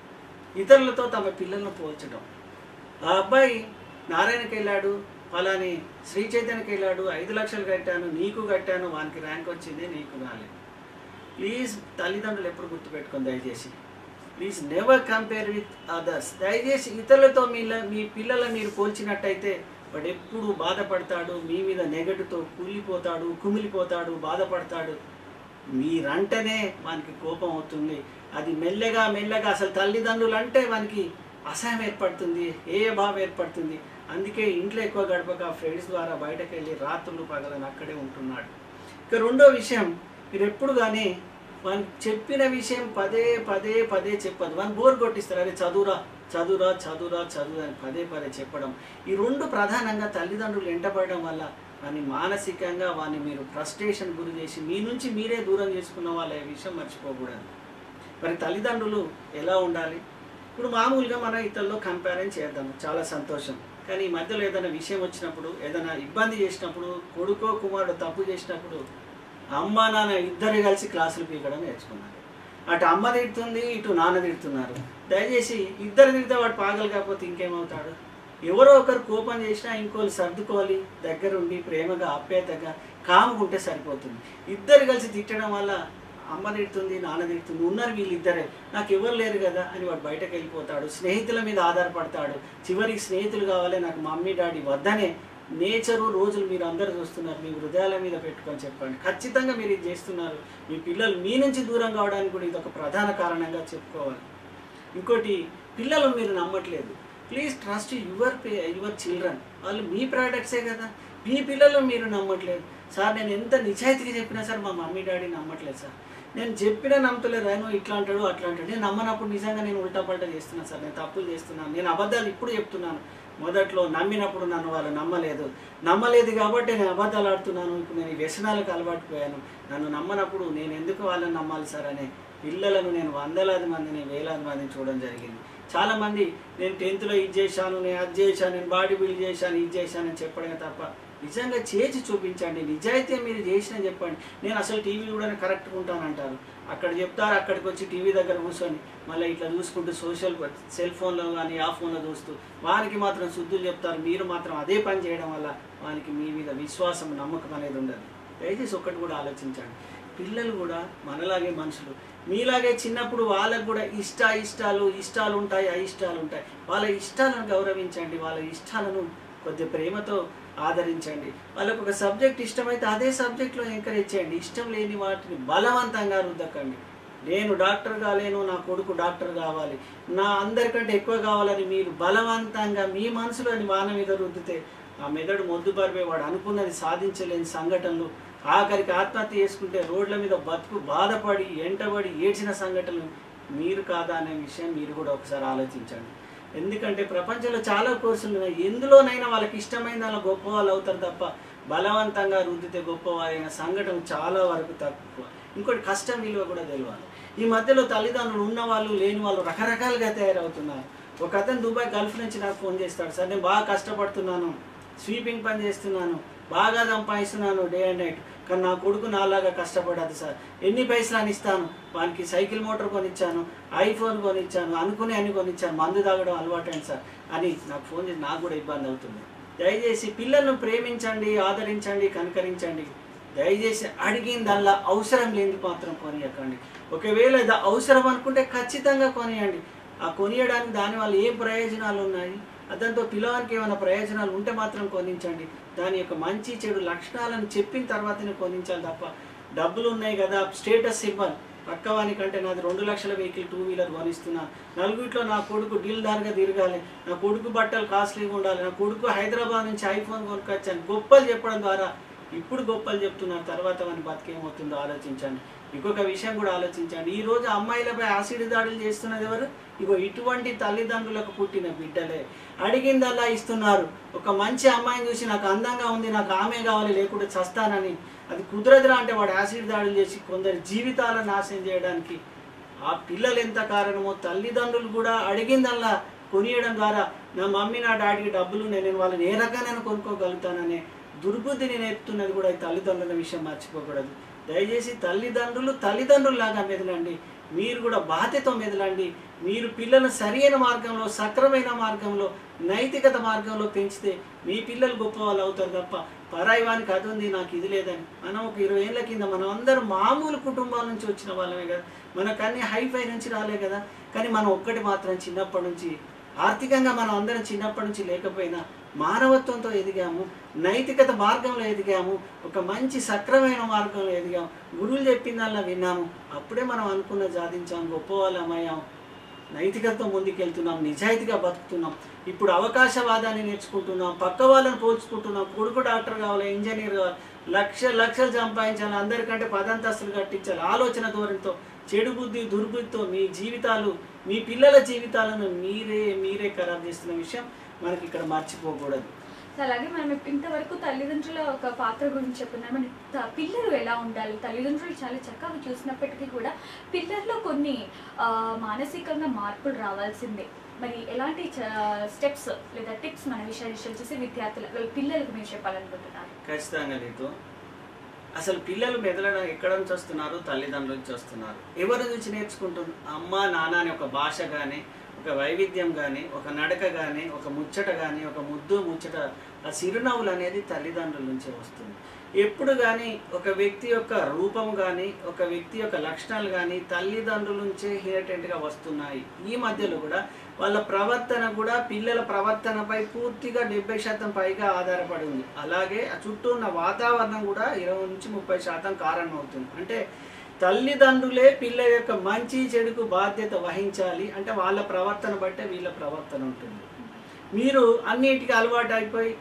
ఇతరులతో తమ పిల్లలను పోల్చడం ఆ అబ్బాయి నారాయణకి వెళ్ళాడు ఫలాని శ్రీ చైతన్యకి వెళ్ళాడు ఐదు లక్షలు కట్టాను నీకు కట్టాను వానికి ర్యాంక్ వచ్చింది నీకు రాలేదు ప్లీజ్ తల్లిదండ్రులు ఎప్పుడు గుర్తుపెట్టుకోండి దయచేసి please never compare with others దయచేసి ఇతరులతో మీ మీ పిల్లల మీరు పోల్చినట్టయితే వాడు ఎప్పుడు బాధపడతాడు మీ మీద నెగటివ్తో కూలిపోతాడు కుమిలిపోతాడు బాధపడతాడు మీరంటేనే వానికి కోపం అవుతుంది అది మెల్లగా మెల్లగా అసలు తల్లిదండ్రులు అంటే వానికి అసహ్యం ఏర్పడుతుంది ఏ భావం ఏర్పడుతుంది అందుకే ఇంట్లో ఎక్కువ గడపక ఫ్రెండ్స్ ద్వారా బయటకు వెళ్ళి రాత్రులు పగలని అక్కడే ఉంటున్నాడు ఇక రెండో విషయం మీరు ఎప్పుడు కానీ వానికి చెప్పిన విషయం పదే పదే పదే చెప్పదు వాని బోర్ కొట్టిస్తారు అరే చదువురా చదువురా చదువురా చదువు అని పదే పదే చెప్పడం ఈ రెండు ప్రధానంగా తల్లిదండ్రులు ఎంటపడడం వల్ల వాని మానసికంగా వాని మీరు ఫ్రస్ట్రేషన్ గురి చేసి మీ నుంచి మీరే దూరం చేసుకున్న వాళ్ళ ఈ విషయం మర్చిపోకూడదు మరి తల్లిదండ్రులు ఎలా ఉండాలి ఇప్పుడు మామూలుగా మనం ఇతరుల్లో కంపారిజన్ చేద్దాం చాలా సంతోషం కానీ ఈ మధ్యలో ఏదైనా విషయం వచ్చినప్పుడు ఏదైనా ఇబ్బంది చేసినప్పుడు కొడుకో కుమారుడు తప్పు చేసినప్పుడు అమ్మ నాన్న ఇద్దరు కలిసి క్లాసులు పీకడం నేర్చుకున్నారు అటు అమ్మ తిడుతుంది ఇటు నాన్న తిడుతున్నారు దయచేసి ఇద్దరు తిడితే వాడు పాగలు కాకపోతే ఇంకేమవుతాడు ఎవరో ఒకరు కోపం చేసినా ఇంకోళ్ళు సర్దుకోవాలి దగ్గరుండి ప్రేమగా ఆప్యాయతగా కాముకుంటే సరిపోతుంది ఇద్దరు కలిసి తిట్టడం వల్ల అమ్మ తిడుతుంది నాన్న తిడుతుంది ఉన్నారు వీళ్ళిద్దరే నాకు ఎవరు లేరు కదా అని వాడు బయటకు వెళ్ళిపోతాడు స్నేహితుల మీద ఆధారపడతాడు చివరికి స్నేహితులు కావాలి నాకు మమ్మీ డాడీ వద్దనే నేచరు రోజులు మీరు అందరూ చూస్తున్నారు మీ హృదయాల మీద పెట్టుకొని చెప్పండి ఖచ్చితంగా మీరు ఇది చేస్తున్నారు మీ పిల్లలు మీ నుంచి దూరం కావడానికి కూడా ఇది ఒక ప్రధాన కారణంగా చెప్పుకోవాలి ఇంకోటి పిల్లలు మీరు నమ్మట్లేదు please trust your pay your children వాళ్ళు మీ ప్రోడక్ట్సే కదా మీ పిల్లలు మీరు నమ్మట్లేదు సార్ నేను ఎంత నిజాయితీగా చెప్పినా సార్ మా మమ్మీ డాడీ నమ్మట్లేదు సార్ నేను చెప్పినా నమ్మతలేరు ఆయన ఇట్లా అంటాడు అట్లా అంటాడు నేను నమ్మనప్పుడు నిజంగా నేను ఉల్టా పల్టా చేస్తున్నాను సార్ నేను తప్పులు చేస్తున్నాను నేను అబద్ధాలు ఇప్పుడు చెప్తున్నాను మొదట్లో నమ్మినప్పుడు నన్ను వాళ్ళు నమ్మలేదు నమ్మలేదు కాబట్టి నేను అబద్ధాలు ఆడుతున్నాను ఇప్పుడు నేను ఈ వ్యసనాలకు అలవాటు పోయాను నన్ను నమ్మనప్పుడు నేను ఎందుకు వాళ్ళని నమ్మాలి సార్ అనే పిల్లలను నేను వందలాది మందిని వేలాది మందిని చూడడం జరిగింది చాలా మంది నేను టెన్త్లో ఇది చేశాను నేను అది చేశాను నేను బాడీ బిల్డ్ చేశాను ఇది చేశాను అని చెప్పడమే తప్ప నిజంగా చేసి చూపించండి నిజాయితీ మీరు చేసిన చెప్పండి నేను అసలు టీవీ కూడా కరెక్ట్గా ఉంటానంటారు అక్కడ చెప్తారు అక్కడికి వచ్చి టీవీ దగ్గర కూర్చొని మళ్ళీ ఇట్లా చూసుకుంటూ సోషల్ సెల్ ఫోన్లో కానీ ఆ ఫోన్లో చూస్తూ వానికి మాత్రం శుద్ధులు చెప్తారు మీరు మాత్రం అదే పని చేయడం వల్ల వానికి మీ మీద విశ్వాసం నమ్మకం అనేది ఉండదు దయచేసి ఒక్కటి కూడా ఆలోచించండి పిల్లలు కూడా మనలాగే మనుషులు మీలాగే చిన్నప్పుడు వాళ్ళకు కూడా ఇష్ట ఇష్టాలు ఇష్టాలు ఉంటాయి అయిష్టాలు ఉంటాయి వాళ్ళ ఇష్టాలను గౌరవించండి వాళ్ళ ఇష్టాలను కొద్ది ప్రేమతో ఆదరించండి వాళ్ళకు ఒక సబ్జెక్ట్ ఇష్టమైతే అదే సబ్జెక్ట్లో ఎంకరేజ్ చేయండి ఇష్టం లేని వాటిని బలవంతంగా రుద్దకండి నేను డాక్టర్ కాలేను నా కొడుకు డాక్టర్ కావాలి నా అందరికంటే ఎక్కువ కావాలని మీరు బలవంతంగా మీ మనసులోని వాన మీద రుద్దితే ఆ మెదడు మొద్దు పరిపోయి వాడు అనుకున్నది సాధించలేని సంఘటనలు ఆఖరికి ఆత్మహత్య చేసుకుంటే రోడ్ల మీద బతుకు బాధపడి ఎంటబడి ఏడ్చిన సంఘటనలు మీరు కాదా అనే విషయం మీరు కూడా ఒకసారి ఆలోచించండి ఎందుకంటే ప్రపంచంలో చాలా కోర్సులు ఉన్నాయి ఎందులోనైనా వాళ్ళకి ఇష్టమైన దానిలో గొప్ప వాళ్ళు అవుతారు తప్ప బలవంతంగా రుద్దితే గొప్పవారైన సంఘటన చాలా వరకు తక్కువ ఇంకోటి కష్టం విలువ కూడా తెలియాలి ఈ మధ్యలో తల్లిదండ్రులు ఉన్న వాళ్ళు లేని వాళ్ళు రకరకాలుగా తయారవుతున్నారు ఒక అతను దుబాయ్ గల్ఫ్ నుంచి నాకు ఫోన్ చేస్తాడు సార్ నేను బాగా కష్టపడుతున్నాను స్వీపింగ్ పని చేస్తున్నాను బాగా సంపాదిస్తున్నాను డే అండ్ నైట్ కానీ నా కొడుకు నాలాగా కష్టపడదు సార్ ఎన్ని పైసలు అని ఇస్తాను వానికి సైకిల్ మోటార్ కొనిచ్చాను ఐఫోన్ కొనిచ్చాను అనుకునే అని కొనిచ్చాను మందు తాగడం అలవాటైంది సార్ అని నాకు ఫోన్ చేసి నాకు కూడా ఇబ్బంది అవుతుంది దయచేసి పిల్లలను ప్రేమించండి ఆదరించండి కనుకరించండి దయచేసి అడిగిందల్లా అవసరం లేని మాత్రం కొనియకండి ఒకవేళ ఇది అవసరం అనుకుంటే ఖచ్చితంగా కొనియండి ఆ కొనియడానికి దానివల్ల ఏం ప్రయోజనాలు ఉన్నాయి దాంతో పిల్లవానికి ఏమైనా ప్రయోజనాలు ఉంటే మాత్రం కొనించండి దాని యొక్క మంచి చెడు లక్షణాలను చెప్పిన తర్వాతనే కొనించాలి తప్ప డబ్బులు ఉన్నాయి కదా స్టేటస్ సింబల్ పక్కవాని కంటే నాది రెండు లక్షల వెహికల్ టూ వీలర్ కొనిస్తున్నా నలుగురిలో నా కొడుకు డీల్దార్గా తిరగాలి నా కొడుకు బట్టలు కాస్ట్లీగా ఉండాలి నా కొడుకు హైదరాబాద్ నుంచి ఐఫోన్ కొనుక్కొచ్చాను గొప్పలు చెప్పడం ద్వారా ఇప్పుడు గొప్పలు చెప్తున్నారు తర్వాత మన బతికేమవుతుందో ఆలోచించండి ఇంకొక విషయం కూడా ఆలోచించండి ఈ రోజు అమ్మాయిలపై యాసిడ్ దాడులు చేస్తున్నది ఎవరు ఇగో ఇటువంటి తల్లిదండ్రులకు పుట్టిన బిడ్డలే అడిగిందల్లా ఇస్తున్నారు ఒక మంచి అమ్మాయిని చూసి నాకు అందంగా ఉంది నాకు ఆమె కావాలి లేకుంటే చస్తానని అది కుదరదురా అంటే వాడు యాసిడ్ దాడులు చేసి కొందరి జీవితాలను నాశనం చేయడానికి ఆ పిల్లలు ఎంత కారణమో తల్లిదండ్రులు కూడా అడిగిందల్లా కొనియడం ద్వారా నా మమ్మీ నా డాడీకి డబ్బులు నేను నేను వాళ్ళని ఏ రకంగా కొనుక్కోగలుగుతాననే దుర్బుద్ధిని నేర్పుతున్నది కూడా ఈ తల్లిదండ్రుల విషయం మర్చిపోకూడదు దయచేసి తల్లిదండ్రులు తల్లిదండ్రుల్లాగా మెదలండి మీరు కూడా బాధ్యత మెదలండి మీరు పిల్లలను సరైన మార్గంలో సక్రమైన మార్గంలో నైతికత మార్గంలో పెంచితే మీ పిల్లలు గొప్ప వాళ్ళు అవుతారు తప్ప పరాయి వానికి అది ఉంది నాకు ఇది లేదని మనం ఒక ఇరవై ఏళ్ళ కింద మనం అందరం మామూలు కుటుంబాల నుంచి వచ్చిన వాళ్ళమే కదా మనకు అన్ని హైఫై నుంచి రాలే కదా కానీ మనం ఒక్కటి మాత్రం చిన్నప్పటి నుంచి ఆర్థికంగా మనం అందరం చిన్నప్పటి నుంచి లేకపోయినా మానవత్వంతో ఎదిగాము నైతికత మార్గంలో ఎదిగాము ఒక మంచి సక్రమైన మార్గంలో ఎదిగాము గురువులు చెప్పిందల్లా విన్నాము అప్పుడే మనం అనుకున్న సాధించాం గొప్ప వాళ్ళమయ్యాం నైతికతతో ముందుకెళ్తున్నాం నిజాయితీగా బతుకుతున్నాం ఇప్పుడు అవకాశవాదాన్ని నేర్చుకుంటున్నాం పక్క వాళ్ళని పోల్చుకుంటున్నాం కొడుకు డాక్టర్ కావాలి ఇంజనీర్ కావాలి లక్ష లక్షలు సంపాదించాలి అందరికంటే పదంతస్తులు కట్టించాలి ఆలోచన ధోరణితో చెడు బుద్ధి దుర్బుద్ధితో మీ జీవితాలు మీ పిల్లల జీవితాలను మీరే మీరే ఖరాబ్ చేస్తున్న విషయం మనకి ఇక్కడ మర్చిపోకూడదు సో అలాగే మనం ఇప్- ఇంతవరకు తల్లిదండ్రుల ఒక పాత్ర గురించి చెప్పున్నాం మన త- పిల్లలు ఎలా ఉండాలి తల్లిదండ్రులు చాలా చక్కగా చూసినప్పటికీ కూడా పిల్లల్లో కొన్ని ఆ, మానసికంగా మార్పులు రావాల్సిందే మరి ఎలాంటి స్టెప్స్ లేదా టిప్స్ మన విషయాలు చేసి విద్యార్థుల వాళ్ళ పిల్లలకు మీరు చెప్పాలనుకుంటున్నారు ఖచ్చితంగా నీతో అసలు పిల్లలు మెదలడం ఎక్కడ నుంచి వస్తున్నారు తల్లిదండ్రుల నుంచి వస్తున్నారు ఎవరి నుంచి నేర్చుకుంటున్నారు అమ్మ నాన్న అని ఒక భాష కానీ ఒక వైవిధ్యం కానీ ఒక నడక కానీ ఒక ముచ్చట కానీ ఒక ముద్దు ముచ్చట ఆ చిరునవ్వులు అనేది తల్లిదండ్రుల నుంచే వస్తుంది ఎప్పుడు కానీ ఒక వ్యక్తి యొక్క రూపం కానీ ఒక వ్యక్తి యొక్క లక్షణాలు కానీ తల్లిదండ్రుల నుంచే గా వస్తున్నాయి ఈ మధ్యలో కూడా వాళ్ళ ప్రవర్తన కూడా పిల్లల ప్రవర్తనపై పూర్తిగా డెబ్బై శాతం పైగా ఆధారపడి ఉంది అలాగే ఆ చుట్టూ ఉన్న వాతావరణం కూడా ఇరవై నుంచి ముప్పై శాతం కారణం అవుతుంది అంటే తల్లిదండ్రులే పిల్లల యొక్క మంచి చెడుకు బాధ్యత వహించాలి అంటే వాళ్ళ ప్రవర్తన బట్టే వీళ్ళ ప్రవర్తన ఉంటుంది మీరు అన్నిటికీ అలవాటు అయిపోయి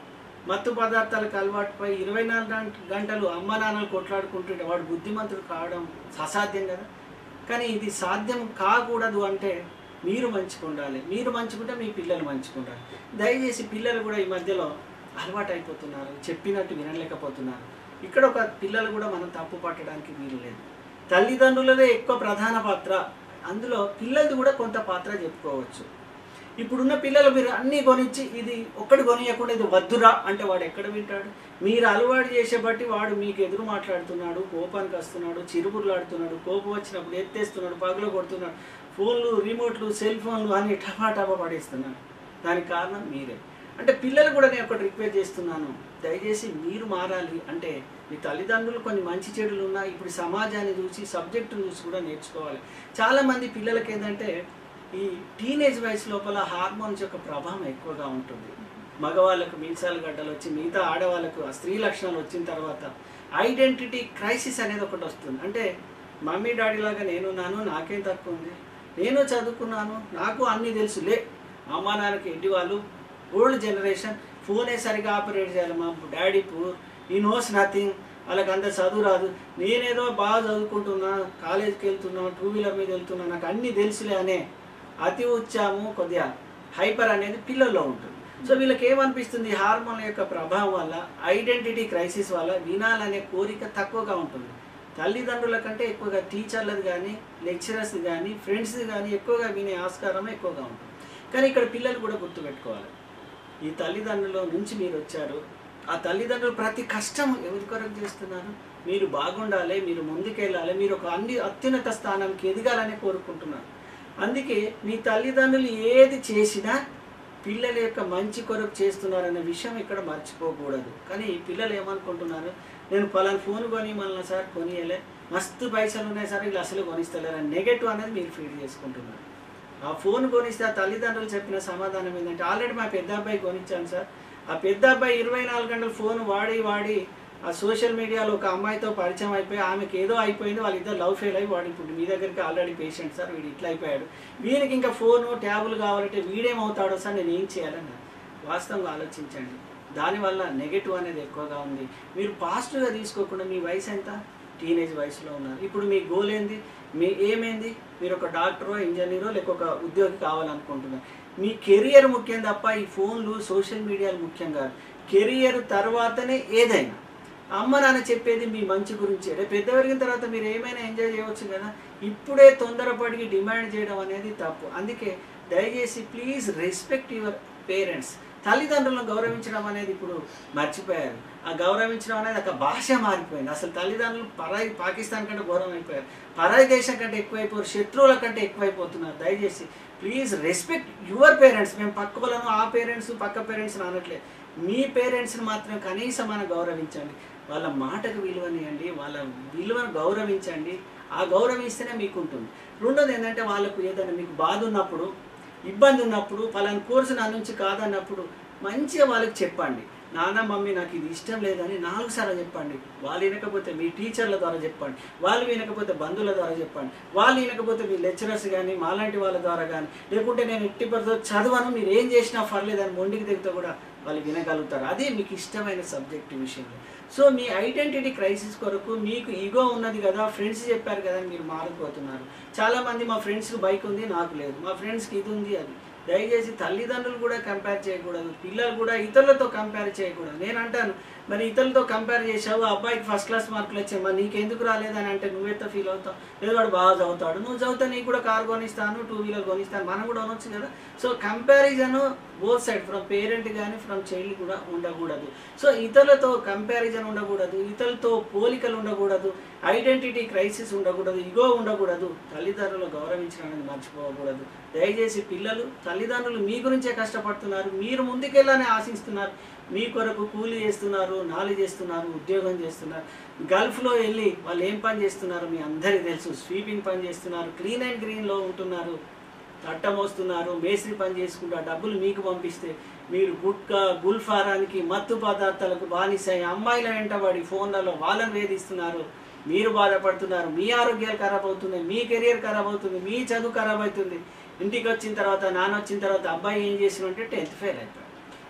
మత్తు పదార్థాలకు అలవాటుపై ఇరవై నాలుగు గంట- గంటలు అమ్మ నాన్నలు కొట్లాడుకుంటుంటే వాడు బుద్ధిమంతుడు కావడం అసాధ్యం కదా కానీ ఇది సాధ్యం కాకూడదు అంటే మీరు మంచిగా ఉండాలి మీరు మంచుకుంటే మీ పిల్లలు మంచిగా ఉండాలి దయచేసి పిల్లలు కూడా ఈ మధ్యలో అలవాటు అయిపోతున్నారు చెప్పినట్టు వినలేకపోతున్నారు ఇక్కడ ఒక పిల్లలు కూడా మనం తప్పు పట్టడానికి వీలు లేదు తల్లిదండ్రులదే ఎక్కువ ప్రధాన పాత్ర అందులో పిల్లలది కూడా కొంత పాత్ర చెప్పుకోవచ్చు ఇప్పుడున్న పిల్లలు మీరు అన్నీ కొనిచ్చి ఇది ఒక్కటి కొనియకుండా ఇది వద్దురా అంటే వాడు ఎక్కడ వింటాడు మీరు అలవాటు చేసే బట్టి వాడు మీకు ఎదురు మాట్లాడుతున్నాడు కోపానికి వస్తున్నాడు చిరుబుర్లాడుతున్నాడు కోపం వచ్చినప్పుడు ఎత్తేస్తున్నాడు పగులు కొడుతున్నాడు ఫోన్లు రిమోట్లు సెల్ ఫోన్లు అని టపాటపా పడేస్తున్నాడు దానికి కారణం మీరే అంటే పిల్లలు కూడా నేను ఒకటి రిక్వెస్ట్ చేస్తున్నాను దయచేసి మీరు మారాలి అంటే మీ తల్లిదండ్రులు కొన్ని మంచి చెడులు ఉన్నా ఇప్పుడు సమాజాన్ని చూసి సబ్జెక్టును చూసి కూడా నేర్చుకోవాలి చాలామంది పిల్లలకి ఏంటంటే ఈ టీనేజ్ వయసు లోపల హార్మోన్స్ యొక్క ప్రభావం ఎక్కువగా ఉంటుంది మగవాళ్ళకు మీసాలు గడ్డలు వచ్చి మిగతా ఆడవాళ్ళకు ఆ స్త్రీ లక్షణాలు వచ్చిన తర్వాత ఐడెంటిటీ క్రైసిస్ అనేది ఒకటి వస్తుంది అంటే మమ్మీ డాడీ లాగా నేనున్నాను నాకేం తక్కువ ఉంది నేను చదువుకున్నాను నాకు అన్నీ తెలుసు లే అమ్మ నాన్నకి ఇంటి వాళ్ళు ఓల్డ్ జనరేషన్ ఫోనే సరిగా ఆపరేట్ చేయాలి మా daddy poor he knows nothing వాళ్ళకి అంత చదువు రాదు నేనేదో బాగా చదువుకుంటున్నా కాలేజీకి వెళ్తున్నా టూ వీలర్ మీద వెళ్తున్నా నాకు అన్నీ తెలుసులే అనే అతి ఉచ్చాము కొద్దిగా హైపర్ అనేది పిల్లల్లో ఉంటుంది సో వీళ్ళకి ఏమనిపిస్తుంది హార్మోన్ యొక్క ప్రభావం వల్ల ఐడెంటిటీ క్రైసిస్ వల్ల వినాలనే కోరిక తక్కువగా ఉంటుంది తల్లిదండ్రుల కంటే ఎక్కువగా టీచర్లది కానీ లెక్చరర్స్ కానీ ఫ్రెండ్స్ది కానీ ఎక్కువగా వినే ఆస్కారం ఎక్కువగా ఉంటుంది కానీ ఇక్కడ పిల్లలు కూడా గుర్తుపెట్టుకోవాలి ఈ తల్లిదండ్రుల నుంచి మీరు వచ్చారు ఆ తల్లిదండ్రులు ప్రతి కష్టం ఎవరి కొరకు చేస్తున్నారు మీరు బాగుండాలి మీరు ముందుకెళ్ళాలి మీరు ఒక అన్ని అత్యున్నత స్థానానికి ఎదగాలని కోరుకుంటున్నారు అందుకే మీ తల్లిదండ్రులు ఏది చేసినా పిల్లల యొక్క మంచి కొరకు చేస్తున్నారనే విషయం ఇక్కడ మర్చిపోకూడదు కానీ ఈ పిల్లలు ఏమనుకుంటున్నారు నేను పలానా ఫోన్ కొని మళ్ళీ సార్ కొనియలే మస్తు పైసలు ఉన్నాయి సార్ వీళ్ళు అసలు కొనిస్తలేరు అని నెగటివ్ అనేది మీరు ఫీల్ చేసుకుంటున్నారు ఆ ఫోన్ కొనిస్తే ఆ తల్లిదండ్రులు చెప్పిన సమాధానం ఏంటంటే ఆల్రెడీ మా పెద్ద అబ్బాయి కొనిచ్చాను సార్ ఆ పెద్ద అబ్బాయి ఇరవై నాలుగు గంటలు ఫోన్ వాడి వాడి ఆ సోషల్ మీడియాలో ఒక అమ్మాయితో పరిచయం అయిపోయి ఆమెకి ఏదో అయిపోయింది వాళ్ళిద్దరు లవ్ ఫెయిల్ అయ్యి వాడు ఇప్పుడు మీ దగ్గరికి ఆల్రెడీ పేషెంట్ సార్ వీడు ఇట్లా అయిపోయాడు వీనికి ఇంకా ఫోను ట్యాబులు కావాలంటే వీడేమవుతాడో సార్ నేను ఏం చేయాలని వాస్తవంగా ఆలోచించండి దానివల్ల నెగటివ్ అనేది ఎక్కువగా ఉంది మీరు పాజిటివ్గా తీసుకోకుండా మీ వయసు ఎంత టీనేజ్ వయసులో ఉన్నారు ఇప్పుడు మీ గోల్ ఏంది మీ ఏమైంది మీరు ఒక డాక్టరో ఇంజనీరో లేక ఒక ఉద్యోగి కావాలనుకుంటున్నారు మీ కెరియర్ ముఖ్యం తప్ప ఈ ఫోన్లు సోషల్ మీడియాలు ముఖ్యం కాదు కెరియర్ తర్వాతనే ఏదైనా అమ్మ నాన్న చెప్పేది మీ మంచి గురించి రేపు పెద్ద పెరిగిన తర్వాత మీరు ఏమైనా ఎంజాయ్ చేయవచ్చు కదా ఇప్పుడే తొందరపడి డిమాండ్ చేయడం అనేది తప్పు అందుకే దయచేసి ప్లీజ్ రెస్పెక్ట్ యువర్ పేరెంట్స్ తల్లిదండ్రులను గౌరవించడం అనేది ఇప్పుడు మర్చిపోయారు ఆ గౌరవించడం అనేది ఒక భాష మారిపోయింది అసలు తల్లిదండ్రులు పరాయి పాకిస్తాన్ కంటే గౌరవం అయిపోయారు పరాయి దేశం కంటే ఎక్కువైపోయారు శత్రువుల కంటే ఎక్కువైపోతున్నారు దయచేసి ప్లీజ్ రెస్పెక్ట్ యువర్ పేరెంట్స్ మేము పక్క వాళ్ళను ఆ పేరెంట్స్ పక్క పేరెంట్స్ అనట్లేదు మీ పేరెంట్స్ని మాత్రం కనీసం మనం గౌరవించండి వాళ్ళ మాటకు విలువనియండి వాళ్ళ విలువను గౌరవించండి ఆ గౌరవిస్తేనే మీకు ఉంటుంది రెండోది ఏంటంటే వాళ్ళకు ఏదైనా మీకు బాధ ఉన్నప్పుడు ఇబ్బంది ఉన్నప్పుడు పలానా కోర్సు నా నుంచి కాదన్నప్పుడు మంచిగా వాళ్ళకి చెప్పండి నాన్న మమ్మీ నాకు ఇది ఇష్టం లేదని నాలుగు సార్లు చెప్పండి వాళ్ళు వినకపోతే మీ టీచర్ల ద్వారా చెప్పండి వాళ్ళు వినకపోతే బంధువుల ద్వారా చెప్పండి వాళ్ళు వినకపోతే మీ లెక్చరర్స్ కానీ మాలాంటి వాళ్ళ ద్వారా కానీ లేకుంటే నేను ఎట్టి పరిస్థితుల్లో చదవను మీరు ఏం చేసినా పర్లేదని మొండికి దిగితే కూడా వాళ్ళు వినగలుగుతారు అదే మీకు ఇష్టమైన సబ్జెక్ట్ విషయంలో సో మీ ఐడెంటిటీ క్రైసిస్ కొరకు మీకు ఈగో ఉన్నది కదా ఫ్రెండ్స్ చెప్పారు కదా అని మీరు మారిపోతున్నారు చాలామంది మా ఫ్రెండ్స్కి బైక్ ఉంది నాకు లేదు మా ఫ్రెండ్స్కి ఇది ఉంది అది దయచేసి తల్లిదండ్రులు కూడా కంపేర్ చేయకూడదు పిల్లలు కూడా ఇతరులతో కంపేర్ చేయకూడదు నేను అంటాను మరి ఇతరులతో కంపేర్ చేసావు ఆ అబ్బాయికి ఫస్ట్ క్లాస్ మార్కులు వచ్చాయి మరి నీకెందుకు రాలేదని అంటే నువ్వెంత ఫీల్ అవుతావు లేదు వాడు బాగా చదువుతాడు నువ్వు చదివితే నీకు కూడా కార్ కొనిస్తాను టూ వీలర్ కొనిస్తాను మనం కూడా అనొచ్చు కదా so comparison both side from parent కానీ ఫ్రమ్ చైల్డ్ కూడా ఉండకూడదు సో ఇతరులతో కంపారిజన్ ఉండకూడదు ఇతరులతో పోలికలు ఉండకూడదు ఐడెంటిటీ క్రైసిస్ ఉండకూడదు ఇగో ఉండకూడదు తల్లిదండ్రులు గౌరవించడం అనేది మర్చిపోకూడదు దయచేసి పిల్లలు తల్లిదండ్రులు మీ గురించే కష్టపడుతున్నారు మీరు ముందుకెళ్ళాలని ఆశిస్తున్నారు మీ కొరకు కూలీ చేస్తున్నారు నాలి చేస్తున్నారు ఉద్యోగం చేస్తున్నారు గల్ఫ్లో వెళ్ళి వాళ్ళు ఏం పని చేస్తున్నారు మీ అందరికీ తెలుసు స్వీపింగ్ పని చేస్తున్నారు క్లీన్ అండ్ గ్రీన్లో ఉంటున్నారు తట్టం వస్తున్నారు మేస్త్రి పని చేసుకుంటూ ఆ డబ్బులు మీకు పంపిస్తే మీరు గుట్కా గుల్ఫారానికి మత్తు పదార్థాలకు బానిసై అమ్మాయిల వెంటబడి ఫోన్లలో వాళ్ళని వేధిస్తున్నారు మీరు బాధపడుతున్నారు మీ ఆరోగ్యాలు ఖరాబ్ అవుతుంది మీ కెరియర్ ఖరాబ్ అవుతుంది మీ చదువు ఖరాబ్ అవుతుంది ఇంటికి వచ్చిన తర్వాత నాన్న వచ్చిన తర్వాత అబ్బాయి ఏం చేసిన అంటే టెన్త్ ఫెయిల్ అయిపోయాడు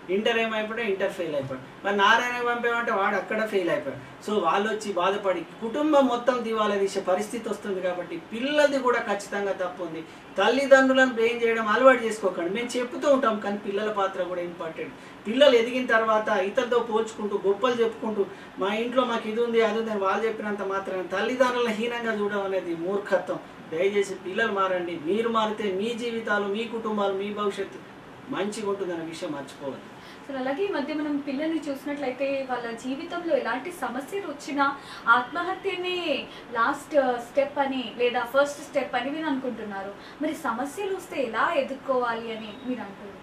ఇంటర్ ఏమైపోయాడు ఇంటర్ ఫెయిల్ అయిపోయాడు మరి నారాయణ పంపామంటే వాడు అక్కడ ఫెయిల్ అయిపోయాడు సో వాళ్ళు వచ్చి బాధపడి కుటుంబం మొత్తం దివాలా తీసే పరిస్థితి వస్తుంది కాబట్టి పిల్లలది కూడా ఖచ్చితంగా తప్పు ఉంది తల్లిదండ్రులను బ్లేమ్ చేయడం అలవాటు చేసుకోకండి మేము చెప్తూ ఉంటాం కానీ పిల్లల పాత్ర కూడా ఇంపార్టెంట్ పిల్లలు ఎదిగిన తర్వాత ఇతరులతో పోల్చుకుంటూ గొప్పలు చెప్పుకుంటూ మా ఇంట్లో మాకు ఇది ఉంది అది ఉంది అని వాళ్ళు చెప్పినంత మాత్రం తల్లిదండ్రులను హీనంగా చూడడం అనేది మూర్ఖత్వం దయచేసి పిల్లలు మారండి మీరు మారితే మీ జీవితాలు మీ కుటుంబాలు మీ భవిష్యత్తు మంచిగా ఉంటుందనే విషయం మర్చిపోవాలి అసలు అలాగే ఈ మధ్య మనం పిల్లల్ని చూసినట్లయితే వాళ్ళ జీవితంలో ఎలాంటి సమస్యలు వచ్చినా ఆత్మహత్యనే లాస్ట్ స్టెప్ అని లేదా ఫస్ట్ స్టెప్ అని మీరు అనుకుంటున్నారు మరి సమస్యలు వస్తే ఎలా ఎదుర్కోవాలి అని మీరు అంటున్నారు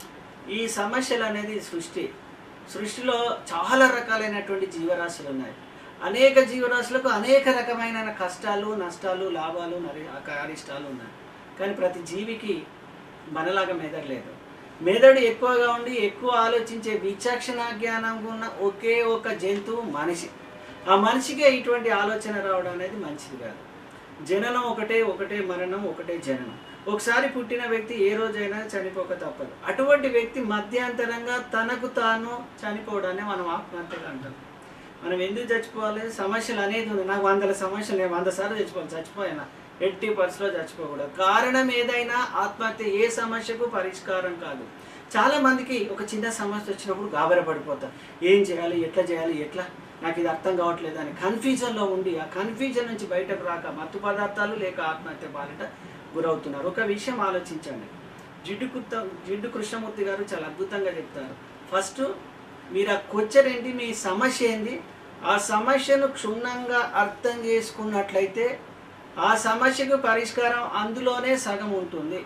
ఈ సమస్యలు అనేది సృష్టి సృష్టిలో చాలా రకాలైనటువంటి జీవరాశులు ఉన్నాయి అనేక జీవరాశులకు అనేక రకమైన కష్టాలు నష్టాలు లాభాలు మరి అరిష్టాలు ఉన్నాయి కానీ ప్రతి జీవికి మనలాగా మెదడలేదు మెదడు ఎక్కువగా ఉండి ఎక్కువ ఆలోచించే విచక్షణ జ్ఞానం ఉన్న ఒకే ఒక జంతువు మనిషి ఆ మనిషికే ఇటువంటి ఆలోచన రావడం అనేది మంచిది కాదు జననం ఒకటే ఒకటే మరణం ఒకటే జననం ఒకసారి పుట్టిన వ్యక్తి ఏ రోజైనా చనిపోక తప్పదు అటువంటి వ్యక్తి మధ్యాంతరంగా తనకు తాను చనిపోవడాన్ని మనం ఆత్మహత్యగా అంటాం మనం ఎందుకు చచ్చిపోవాలి సమస్యలు అనేది ఉంది నాకు వందల సమస్యలు నేను వంద సార్లు చచ్చిపోవాలి చచ్చిపోయినా ఎట్టి పరిస్థితిలో చచ్చిపోకూడదు కారణం ఏదైనా ఆత్మహత్య ఏ సమస్యకు పరిష్కారం కాదు చాలా మందికి ఒక చిన్న సమస్య వచ్చినప్పుడు గాబర పడిపోతారు ఏం చేయాలి ఎట్లా చేయాలి ఎట్లా నాకు ఇది అర్థం కావట్లేదు అని కన్ఫ్యూజన్లో ఉండి ఆ కన్ఫ్యూజన్ నుంచి బయటకు రాక మత్తు పదార్థాలు లేక ఆత్మహత్య బాలిట గురవుతున్నారు ఒక విషయం ఆలోచించండి జిడ్డు కుత్త జిడ్డు కృష్ణమూర్తి గారు చాలా అద్భుతంగా చెప్తారు ఫస్ట్ మీరు ఆ క్వశ్చన్ ఏంటి మీ సమస్య ఏంది ఆ సమస్యను క్షుణ్ణంగా అర్థం చేసుకున్నట్లయితే ఆ సమస్యకు పరిష్కారం అందులోనే సగం ఉంటుంది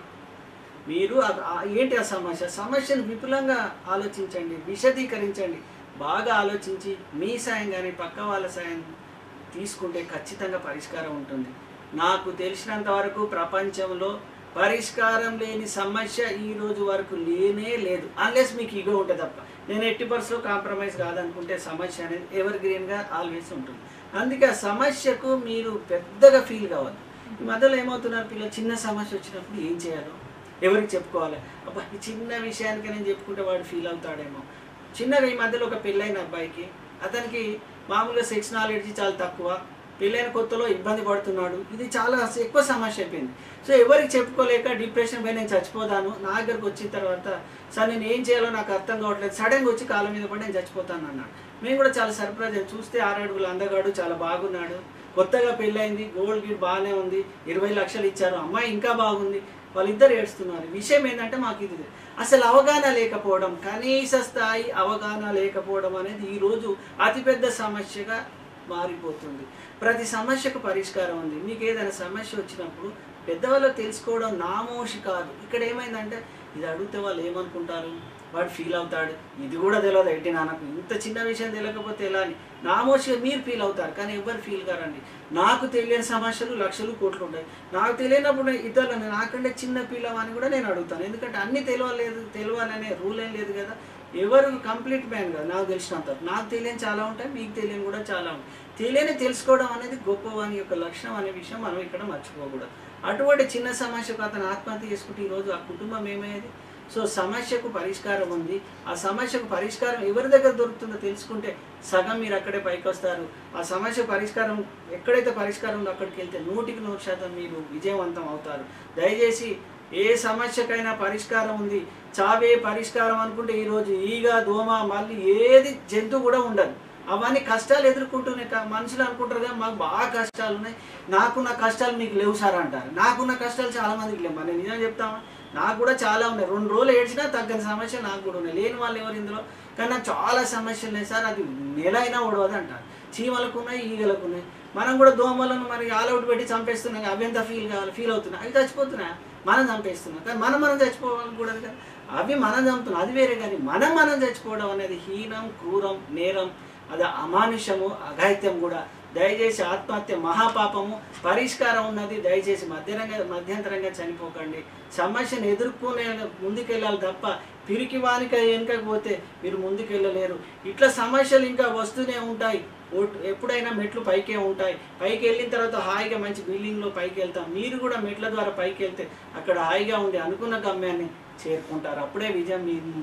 మీరు ఆ- ఆ- ఏంటి ఆ సమస్య సమస్యను విపులంగా ఆలోచించండి విశదీకరించండి బాగా ఆలోచించి మీ సాయం కానీ పక్క వాళ్ళ సాయం తీసుకుంటే ఖచ్చితంగా పరిష్కారం ఉంటుంది నాకు తెలిసినంత వరకు ప్రపంచంలో పరిష్కారం లేని సమస్య ఈ రోజు వరకు లేనే లేదు అన్లెస్ మీకు ఇగో ఉంటుంది తప్ప నేను ఎట్టి పరిస్థితిలో కాంప్రమైజ్ కాదనుకుంటే సమస్య అనేది ఎవర్ గ్రీన్గా ఆల్వేస్ ఉంటుంది అందుకే ఆ సమస్యకు మీరు పెద్దగా ఫీల్ కావద్దు ఈ మధ్యలో ఏమవుతున్నారు పిల్లలు చిన్న సమస్య వచ్చినప్పుడు ఏం చేయాలో ఎవరికి చెప్పుకోవాలి అబ్బా ఈ చిన్న విషయానికి నేను చెప్పుకుంటే వాడు ఫీల్ అవుతాడేమో చిన్నగా ఈ మధ్యలో ఒక పెళ్ళైన అబ్బాయికి అతనికి మామూలుగా సెక్స్ నాలెడ్జ్ చాలా తక్కువ పెళ్ళైన కొత్తలో ఇబ్బంది పడుతున్నాడు ఇది చాలా ఎక్కువ సమస్య అయిపోయింది సో ఎవరికి చెప్పుకోలేక డిప్రెషన్ పోయి నేను చచ్చిపోతాను నా దగ్గరకు వచ్చిన తర్వాత సార్ నేను ఏం చేయాలో నాకు అర్థం కావట్లేదు సడన్గా వచ్చి కాళ్ళ మీద పడి నేను చచ్చిపోతాను అన్నాడు మేము కూడా చాలా సర్ప్రైజ్ అయ్యాం. చూస్తే ఆరడుగులు అందగాడు చాలా బాగున్నాడు కొత్తగా పెళ్ళైంది గోల్డ్ గిట్ బాగానే ఉంది ఇరవై లక్షలు ఇచ్చారు అమ్మాయి ఇంకా బాగుంది వాళ్ళిద్దరు ఏడుస్తున్నారు విషయం ఏంటంటే మాకు ఇది అసలు అవగాహన లేకపోవడం కనీస స్థాయి అవగాహన లేకపోవడం అనేది ఈరోజు అతిపెద్ద సమస్యగా మారిపోతుంది ప్రతి సమస్యకు పరిష్కారం ఉంది మీకు ఏదైనా సమస్య వచ్చినప్పుడు పెద్దవాళ్ళు తెలుసుకోవడం నామోషి కాదు ఇక్కడ ఏమైందంటే ఇది అడిగితే వాళ్ళు ఏమనుకుంటారు వాడు ఫీల్ అవుతాడు ఇది కూడా తెలియదు ఎట్టి నాకు ఇంత చిన్న విషయం తెలియకపోతే ఎలా అని నామోషిగా మీరు ఫీల్ అవుతారు కానీ ఎవరు ఫీల్ కారండి నాకు తెలియని సమస్యలు లక్షలు కోట్లు ఉంటాయి నాకు తెలియనప్పుడు ఇతరులను నాకంటే చిన్న పిల్లవని కూడా నేను అడుగుతాను ఎందుకంటే అన్ని తెలియలేదు తెలియాలనే రూల్ ఏం లేదు కదా ఎవరు కంప్లీట్ మ్యాన్ కదా నాకు తెలిసినంత వరకు. నాకు తెలియని చాలా ఉంటాయి మీకు తెలియని కూడా చాలా ఉంటాయి తెలియని తెలుసుకోవడం అనేది గొప్పవాని యొక్క లక్షణం అనే విషయం మనం ఇక్కడ మర్చిపోకూడదు అటువంటి చిన్న సమస్యకు అతను ఆత్మహత్య చేసుకుంటే ఈరోజు ఆ కుటుంబం ఏమయ్యేది సో సమస్యకు పరిష్కారం ఉంది ఆ సమస్యకు పరిష్కారం ఎవరి దగ్గర దొరుకుతుందో తెలుసుకుంటే సగం మీరు అక్కడే పైకి వస్తారు ఆ సమస్య పరిష్కారం ఎక్కడైతే పరిష్కారం ఉందో అక్కడికి వెళ్తే నూటికి నూరు శాతం మీరు విజయవంతం అవుతారు దయచేసి ఏ సమస్యకైనా పరిష్కారం ఉంది చావే పరిష్కారం అనుకుంటే ఈరోజు ఈగ దోమ మళ్ళీ ఏది జంతువు కూడా ఉండదు అవన్నీ కష్టాలు ఎదుర్కొంటూనే కా- మనుషులు అనుకుంటారు కదా మాకు బాగా కష్టాలు ఉన్నాయి నాకున్న కష్టాలు మీకు లేవు సార్ అంటారు నాకున్న కష్టాలు చాలా మందికి లేవు మరి నిజం చెప్తామా నాకు కూడా చాలా ఉన్నాయి రెండు రోజులు ఏడ్చినా తగ్గని సమస్య నాకు కూడా ఉన్నాయి లేని వాళ్ళు ఎవరు ఇందులో కానీ నాకు చాలా సమస్యలు ఉన్నాయి సార్ అది నెల అయినా ఓడవదు అంటారు చీమలకు ఉన్నాయి ఈగలకు ఉన్నాయి మనం కూడా దోమలను మరి ఆల్అవుట్ పెట్టి చంపేస్తున్నాం అవి ఎంత ఫీల్ కావాలి ఫీల్ అవుతున్నాయి అవి చచ్చిపోతున్నాయి మనం చంపేస్తున్నాం కానీ మనం మనం చచ్చిపోవాలకూడదు కదా అవి మనం చంపుతున్నాం అది వేరే కానీ మనం మనం చచ్చిపోవడం అనేది హీనం క్రూరం నేరం అది అమానుషము అఘాయిత్యం కూడా దయచేసి ఆత్మహత్య మహాపాపము పరిష్కారం ఉన్నది దయచేసి మధ్యరంగా మధ్యంతరంగా చనిపోకండి సమస్యను ఎదుర్కొనే ముందుకెళ్ళాలి తప్ప పిరికి వానిక వెనకపోతే మీరు ముందుకెళ్ళలేరు ఇట్లా సమస్యలు ఇంకా వస్తూనే ఉంటాయి ఓట్- ఎప్పుడైనా మెట్లు పైకే ఉంటాయి పైకి వెళ్ళిన తర్వాత హాయిగా మంచి బిల్డింగ్లో పైకి వెళ్తాం మీరు కూడా మెట్ల ద్వారా పైకి వెళ్తే అక్కడ హాయిగా ఉండి అనుకున్న గమ్యాన్ని చేరుకుంటారు అప్పుడే విజయం మీ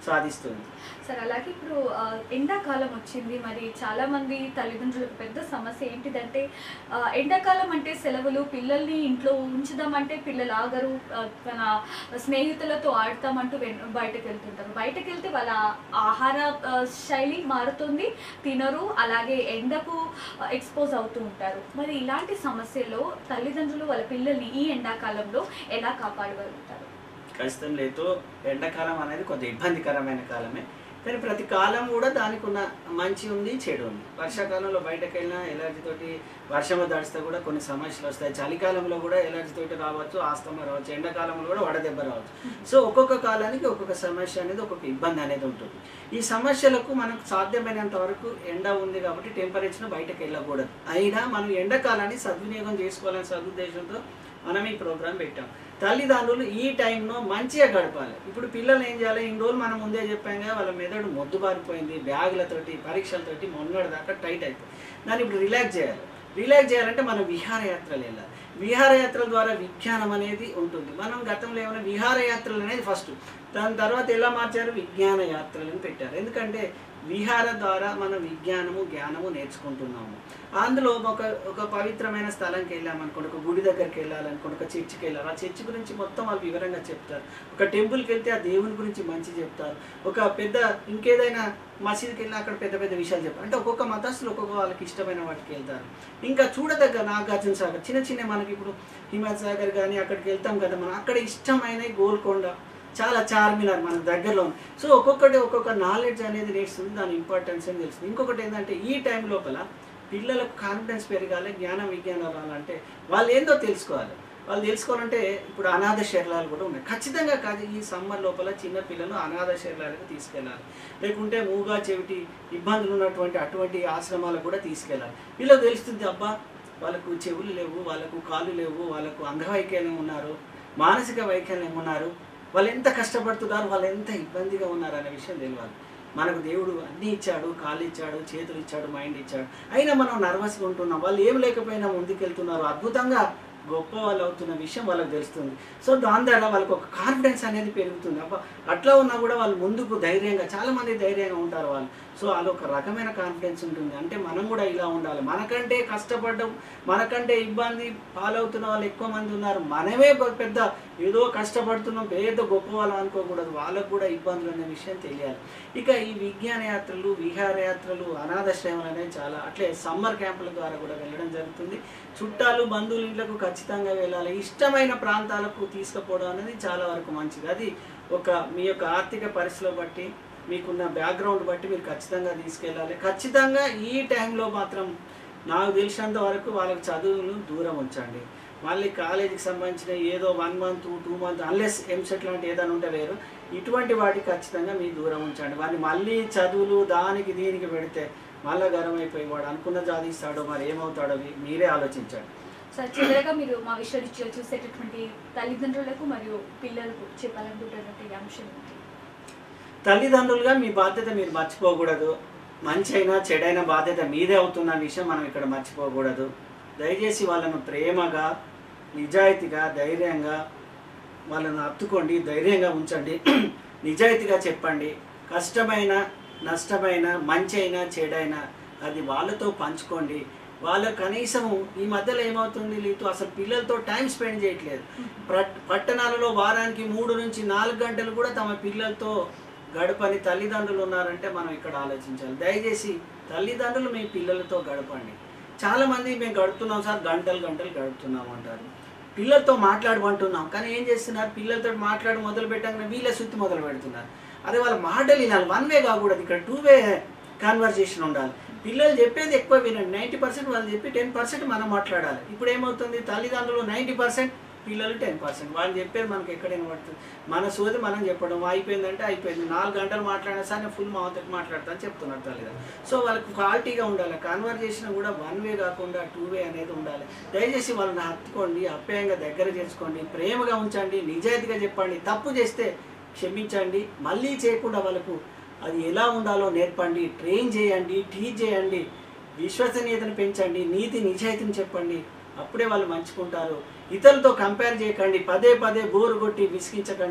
సాధిస్తుంది సరే అలాగే ఇప్పుడు ఆ, ఎండాకాలం వచ్చింది మరి చాలా మంది తల్లిదండ్రులకు పెద్ద సమస్య ఏంటిదంటే ఆ, ఎండాకాలం అంటే సెలవులు పిల్లల్ని ఇంట్లో ఉంచుదామంటే పిల్లలు ఆగరు ఆ, తన స్నేహితులతో ఆడతామంటూ వెన్- బయటకు వెళ్తుంటారు బయటకు వెళ్తే వాళ్ళ ఆహార ఆ, శైలి మారుతుంది తినరు అలాగే ఎండకు ఎక్స్పోజ్ అవుతూ ఉంటారు మరి ఇలాంటి సమస్యలో తల్లిదండ్రులు వాళ్ళ పిల్లల్ని ఈ ఎండాకాలంలో ఎలా కాపాడగలుగుతారు ఖచ్చితం లేదు ఎండాకాలం అనేది కొంత ఇబ్బందికరమైన కాలమే కానీ ప్రతి కాలం కూడా దానికి ఉన్న మంచి ఉంది చెడు ఉంది వర్షాకాలంలో బయటకు వెళ్ళినా ఎలర్జీ తోటి వర్షము తడిస్తే కూడా కొన్ని సమస్యలు వస్తాయి చలికాలంలో కూడా ఎలర్జీ తోటి రావచ్చు ఆస్తమా రావచ్చు ఎండాకాలంలో కూడా వడదెబ్బ రావచ్చు సో ఒక్కొక్క కాలానికి ఒక్కొక్క సమస్య అనేది ఒక్కొక్క ఇబ్బంది అనేది ఉంటుంది ఈ సమస్యలకు మనకు సాధ్యమైనంత వరకు ఎండ ఉంది కాబట్టి టెంపరేచర్ బయటకు వెళ్ళకూడదు అయినా మనం ఎండాకాలాన్ని సద్వినియోగం చేసుకోవాలనే సదుద్దేశంతో మనం ఈ ప్రోగ్రాం పెట్టాం తల్లిదండ్రులు ఈ టైంలో మంచిగా గడపాలి ఇప్పుడు పిల్లలు ఏం చేయాలి ఇన్ని రోజులు మనం ముందే చెప్పాం కదా వాళ్ళ మెదడు మొద్దు బారిపోయింది బ్యాగులతోటి పరీక్షలతోటి మొన్నటి దాకా టైట్ అయిపోయింది దాన్ని ఇప్పుడు రిలాక్స్ చేయాలి రిలాక్స్ చేయాలంటే మనం విహారయాత్రలు వెళ్ళాలి విహారయాత్రల ద్వారా విజ్ఞానం అనేది ఉంటుంది మనం గతంలో ఏమైనా విహారయాత్రలు అనేది ఫస్ట్ దాని తర్వాత ఎలా మార్చారు విజ్ఞాన యాత్రలను పెట్టారు ఎందుకంటే విహార ద్వారా మనం విజ్ఞానము జ్ఞానము నేర్చుకుంటున్నాము అందులో ఒక ఒక పవిత్రమైన స్థలంకి వెళ్ళామనుకోండి ఒక గుడి దగ్గరికి వెళ్ళాలనుకోండి ఒక చర్చికి వెళ్ళాలి ఆ చర్చి గురించి మొత్తం వాళ్ళు వివరంగా చెప్తారు ఒక టెంపుల్కి వెళ్తే ఆ దేవుని గురించి మంచి చెప్తారు ఒక పెద్ద ఇంకేదైనా మసీద్కి వెళ్ళినా అక్కడ పెద్ద పెద్ద విషయాలు చెప్తారు అంటే ఒక్కొక్క మతస్థులు ఒక్కొక్క వాళ్ళకి ఇష్టమైన వాటికి వెళ్తారు ఇంకా చూడదగ్గ నాగార్జున సాగర్ చిన్న చిన్న మనకి ఇప్పుడు హిమాయత్ సాగర్ కానీ అక్కడికి వెళ్తాం కదా మనం అక్కడ ఇష్టమైన గోల్కొండ చాలా చార్మినార్ మన దగ్గరలో ఉంది సో ఒక్కొక్కటి ఒక్కొక్క నాలెడ్జ్ అనేది నేర్చుతుంది దాని ఇంపార్టెన్స్ అని తెలుస్తుంది ఇంకొకటి ఏంటంటే ఈ టైం లోపల పిల్లలకు కాన్ఫిడెన్స్ పెరగాలి జ్ఞానం విజ్ఞానం రావాలంటే వాళ్ళు ఏందో తెలుసుకోవాలి వాళ్ళు తెలుసుకోవాలంటే ఇప్పుడు అనాథ శరీరాలు కూడా ఉన్నాయి ఖచ్చితంగా కాదు ఈ సమ్మర్ లోపల చిన్న పిల్లలు అనాథ శరీరాలకు తీసుకెళ్ళాలి లేకుంటే మూగా చెవిటి ఇబ్బందులు ఉన్నటువంటి అటువంటి ఆశ్రమాలకు కూడా తీసుకెళ్ళాలి వీళ్ళకి తెలుస్తుంది అబ్బా వాళ్ళకు చెవులు లేవు వాళ్ళకు కాళ్ళు లేవు వాళ్ళకు అంగవైకల్యం ఉన్నారు మానసిక వైకల్యం ఉన్నారు వాళ్ళు ఎంత కష్టపడుతున్నారు వాళ్ళు ఎంత ఇబ్బందిగా ఉన్నారు అనే విషయం తెలియాలి మనకు దేవుడు అన్నీ ఇచ్చాడు కాళ్ళు ఇచ్చాడు చేతులు ఇచ్చాడు మైండ్ ఇచ్చాడు అయినా మనం నర్వస్గా ఉంటున్నాం వాళ్ళు ఏం లేకపోయినా ముందుకెళ్తున్నారు అద్భుతంగా గొప్ప వాళ్ళు అవుతున్న విషయం వాళ్ళకి తెలుస్తుంది సో దాని ద్వారా వాళ్ళకి ఒక కాన్ఫిడెన్స్ అనేది పెరుగుతుంది అబ్బా అట్లా ఉన్నా కూడా వాళ్ళు ముందుకు ధైర్యంగా చాలా మంది ధైర్యంగా ఉంటారు వాళ్ళు సో వాళ్ళు ఒక రకమైన కాన్ఫిడెన్స్ ఉంటుంది అంటే మనం కూడా ఇలా ఉండాలి మనకంటే కష్టపడడం మనకంటే ఇబ్బంది పాలవుతున్న వాళ్ళు ఎక్కువ మంది ఉన్నారు మనమే ఒక పెద్ద ఏదో కష్టపడుతున్నాం ఏదో గొప్ప వాళ్ళం అనుకోకూడదు వాళ్ళకు కూడా ఇబ్బందులు అనే విషయం తెలియాలి ఇక ఈ విజ్ఞాన యాత్రలు విహారయాత్రలు అనాథాశ్రయాలు అనేవి చాలా అట్లే సమ్మర్ క్యాంపుల ద్వారా కూడా వెళ్ళడం జరుగుతుంది చుట్టాలు బంధువుల ఇంట్లకు ఖచ్చితంగా వెళ్ళాలి ఇష్టమైన ప్రాంతాలకు తీసుకుపోవడం అనేది చాలా వరకు మంచిది అది ఒక మీ యొక్క ఆర్థిక పరిస్థితులు బట్టి మీకున్న బ్యాక్గ్రౌండ్ బట్టి మీరు ఖచ్చితంగా తీసుకెళ్ళాలి ఖచ్చితంగా ఈ టైంలో మాత్రం నాకు తెలిసినంత వరకు వాళ్ళకి చదువులు దూరం ఉంచండి మళ్ళీ కాలేజీకి సంబంధించిన ఏదో one month two month unless EAMCET లాంటి ఏదైనా ఉంటే వేరు ఇటువంటి వాటికి ఖచ్చితంగా మీ దూరం ఉంచండి వాడిని మళ్ళీ చదువులు దానికి దీనికి పెడితే మళ్ళీ గరం అయిపోయి వాడు అనుకున్న సాధిస్తాడో మరి ఏమవుతాడో మీ- మీరే ఆలోచించండి సార్ చివరగా మీరు మా విశ్వవిద్యాలయం చూసేటటువంటి తల్లిదండ్రులకు మరియు పిల్లలకు చెప్పాలనుకుంటున్నటువంటి అంశం ఏంటి తల్లిదండ్రులుగా మీ బాధ్యత మీరు మర్చిపోకూడదు మంచి అయినా చెడైన బాధ్యత మీదే అవుతున్న విషయం మనం ఇక్కడ మర్చిపోకూడదు దయచేసి వాళ్ళను ప్రేమగా నిజాయితీగా ధైర్యంగా వాళ్ళను హత్తుకోండి ధైర్యంగా ఉంచండి నిజాయితీగా చెప్పండి కష్టమైన నష్టమైన మంచి అయినా చెడైనా అది వాళ్ళతో పంచుకోండి వాళ్ళ కనీసం ఈ మధ్యలో ఏమవుతుంది లేదు అసలు పిల్లలతో టైం స్పెండ్ చేయట్లేదు ప్రట్- పట్టణాలలో వారానికి మూడు నుంచి నాలుగు గంటలు కూడా తమ పిల్లలతో గడపని తల్లిదండ్రులు ఉన్నారంటే మనం ఇక్కడ ఆలోచించాలి దయచేసి తల్లిదండ్రులు మీ పిల్లలతో గడపండి చాలా మంది మేము గడుపుతున్నాం సార్ గంటలు గంటలు గడుపుతున్నాం అంటారు పిల్లలతో మాట్లాడమంటున్నాం కానీ ఏం చేస్తున్నారు పిల్లలతో మాట్లాడి మొదలు పెట్టాక వీళ్ళే సుత్తి మొదలు పెడుతున్నారు అదే వాళ్ళ మాటలు వినాలి వన్ వే కాకూడదు ఇక్కడ టూ వే కాన్వర్జేషన్ ఉండాలి పిల్లలు చెప్పేది ఎక్కువ వినండి నైంటీ పర్సెంట్ వాళ్ళు చెప్పి టెన్ పర్సెంట్ మనం మాట్లాడాలి ఇప్పుడు ఏమవుతుంది తల్లిదండ్రులు నైంటీ పర్సెంట్ పిల్లలు టెన్ పర్సెంట్ వాళ్ళు చెప్పేది మనకి ఎక్కడైనా పడుతుంది మన సోది మనం చెప్పడం అయిపోయిందంటే అయిపోయింది నాలుగు గంటలు మాట్లాడినా సరే ఫుల్ మాతకి మాట్లాడతా అని చెప్తున్నారు తల్లిదండ్రులు సో వాళ్ళకి క్వాలిటీగా ఉండాలి కాన్వర్జేషన్ కూడా వన్ వే కాకుండా టూ వే అనేది ఉండాలి దయచేసి వాళ్ళని హత్తుకోండి అప్యాయంగా దగ్గర చేసుకోండి ప్రేమగా ఉంచండి నిజాయితీగా చెప్పండి తప్పు చేస్తే క్షమించండి మళ్ళీ చేయకుండా వాళ్ళకు అది ఎలా ఉండాలో నేర్పండి ట్రైన్ చేయండి టీచ్ చేయండి విశ్వసనీయతను పెంచండి నీతి నిజాయితీని చెప్పండి అప్పుడే వాళ్ళు మంచుకుంటారు ఇతరులతో కంపేర్ చేయకండి పదే పదే బోరు కొట్టి విసిగించకండి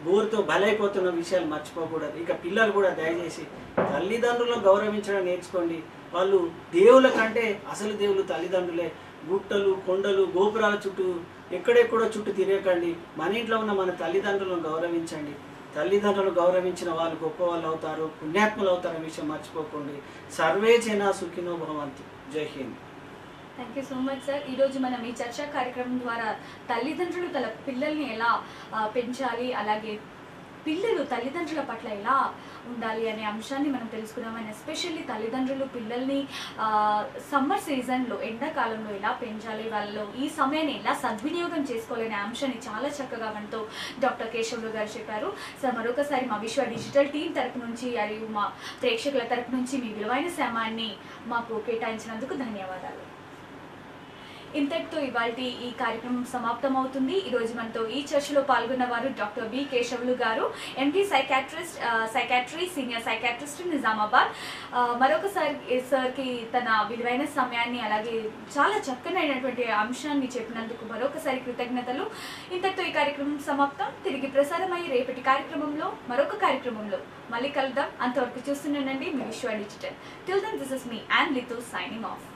బోరుతో బలైపోతున్న విషయాలు మర్చిపోకూడదు ఇక పిల్లలు కూడా దయచేసి తల్లిదండ్రులను గౌరవించడం నేర్చుకోండి వాళ్ళు దేవుల కంటే అసలు దేవులు తల్లిదండ్రులే గుట్టలు కొండలు గోపురాల చుట్టూ ఎక్కడెక్కడో చుట్టూ తిరగకండి మన ఇంట్లో ఉన్న మన తల్లిదండ్రులను గౌరవించండి తల్లిదండ్రులు గౌరవించిన వాళ్ళు గొప్ప వాళ్ళు అవుతారు పుణ్యాత్ములు అవుతారు అనే విషయం మర్చిపోకండి సర్వే జన సుఖినో భవంతు జై Hind thank you so much sir ఈరోజు మనం ఈ చర్చా కార్యక్రమం ద్వారా తల్లిదండ్రులు తన పిల్లల్ని ఎలా ఆ, పెంచాలి అలాగే పిల్లలు తల్లిదండ్రుల పట్ల ఎలా ఉండాలి అనే అంశాన్ని మనం తెలుసుకున్నాం అండ్ ఎస్పెషల్లీ తల్లిదండ్రులు పిల్లల్ని సమ్మర్ సీజన్లో ఎండాకాలంలో ఎలా పెంచాలి వాళ్ళలో ఈ సమయాన్ని ఎలా సద్వినియోగం చేసుకోవాలనే అంశాన్ని చాలా చక్కగా మనతో డాక్టర్ కేశవులు గారు చెప్పారు సార్ మరొకసారి మా విశ్వ డిజిటల్ టీం తరపు నుంచి మరియు మా ప్రేక్షకుల తరపు నుంచి మీ విలువైన సమయాన్ని మాకు కేటాయించినందుకు ధన్యవాదాలు ఇంతటితో ఇవాళ ఈ కార్యక్రమం సమాప్తం అవుతుంది ఈ రోజు మనతో ఈ చర్చలో పాల్గొన్న వారు doctor B Keshavulu garu MD psychiatrist psychiatry senior psychiatrist Nizamabad ఆ, మరొకసారి సార్కి తన విలువైన సమయాన్ని అలాగే చాలా చక్కనైనటువంటి అంశాన్ని చెప్పినందుకు మరొకసారి కృతజ్ఞతలు ఇంతటితో ఈ కార్యక్రమం సమాప్తం తిరిగి ప్రసారమయ్యే రేపటి కార్యక్రమంలో మరొక కార్యక్రమంలో మళ్ళీ కలుద్దాం అంతవరకు చూస్తుండండి మీ Viswa digital till then this is me and లితో సైనింగ్ ఆఫ్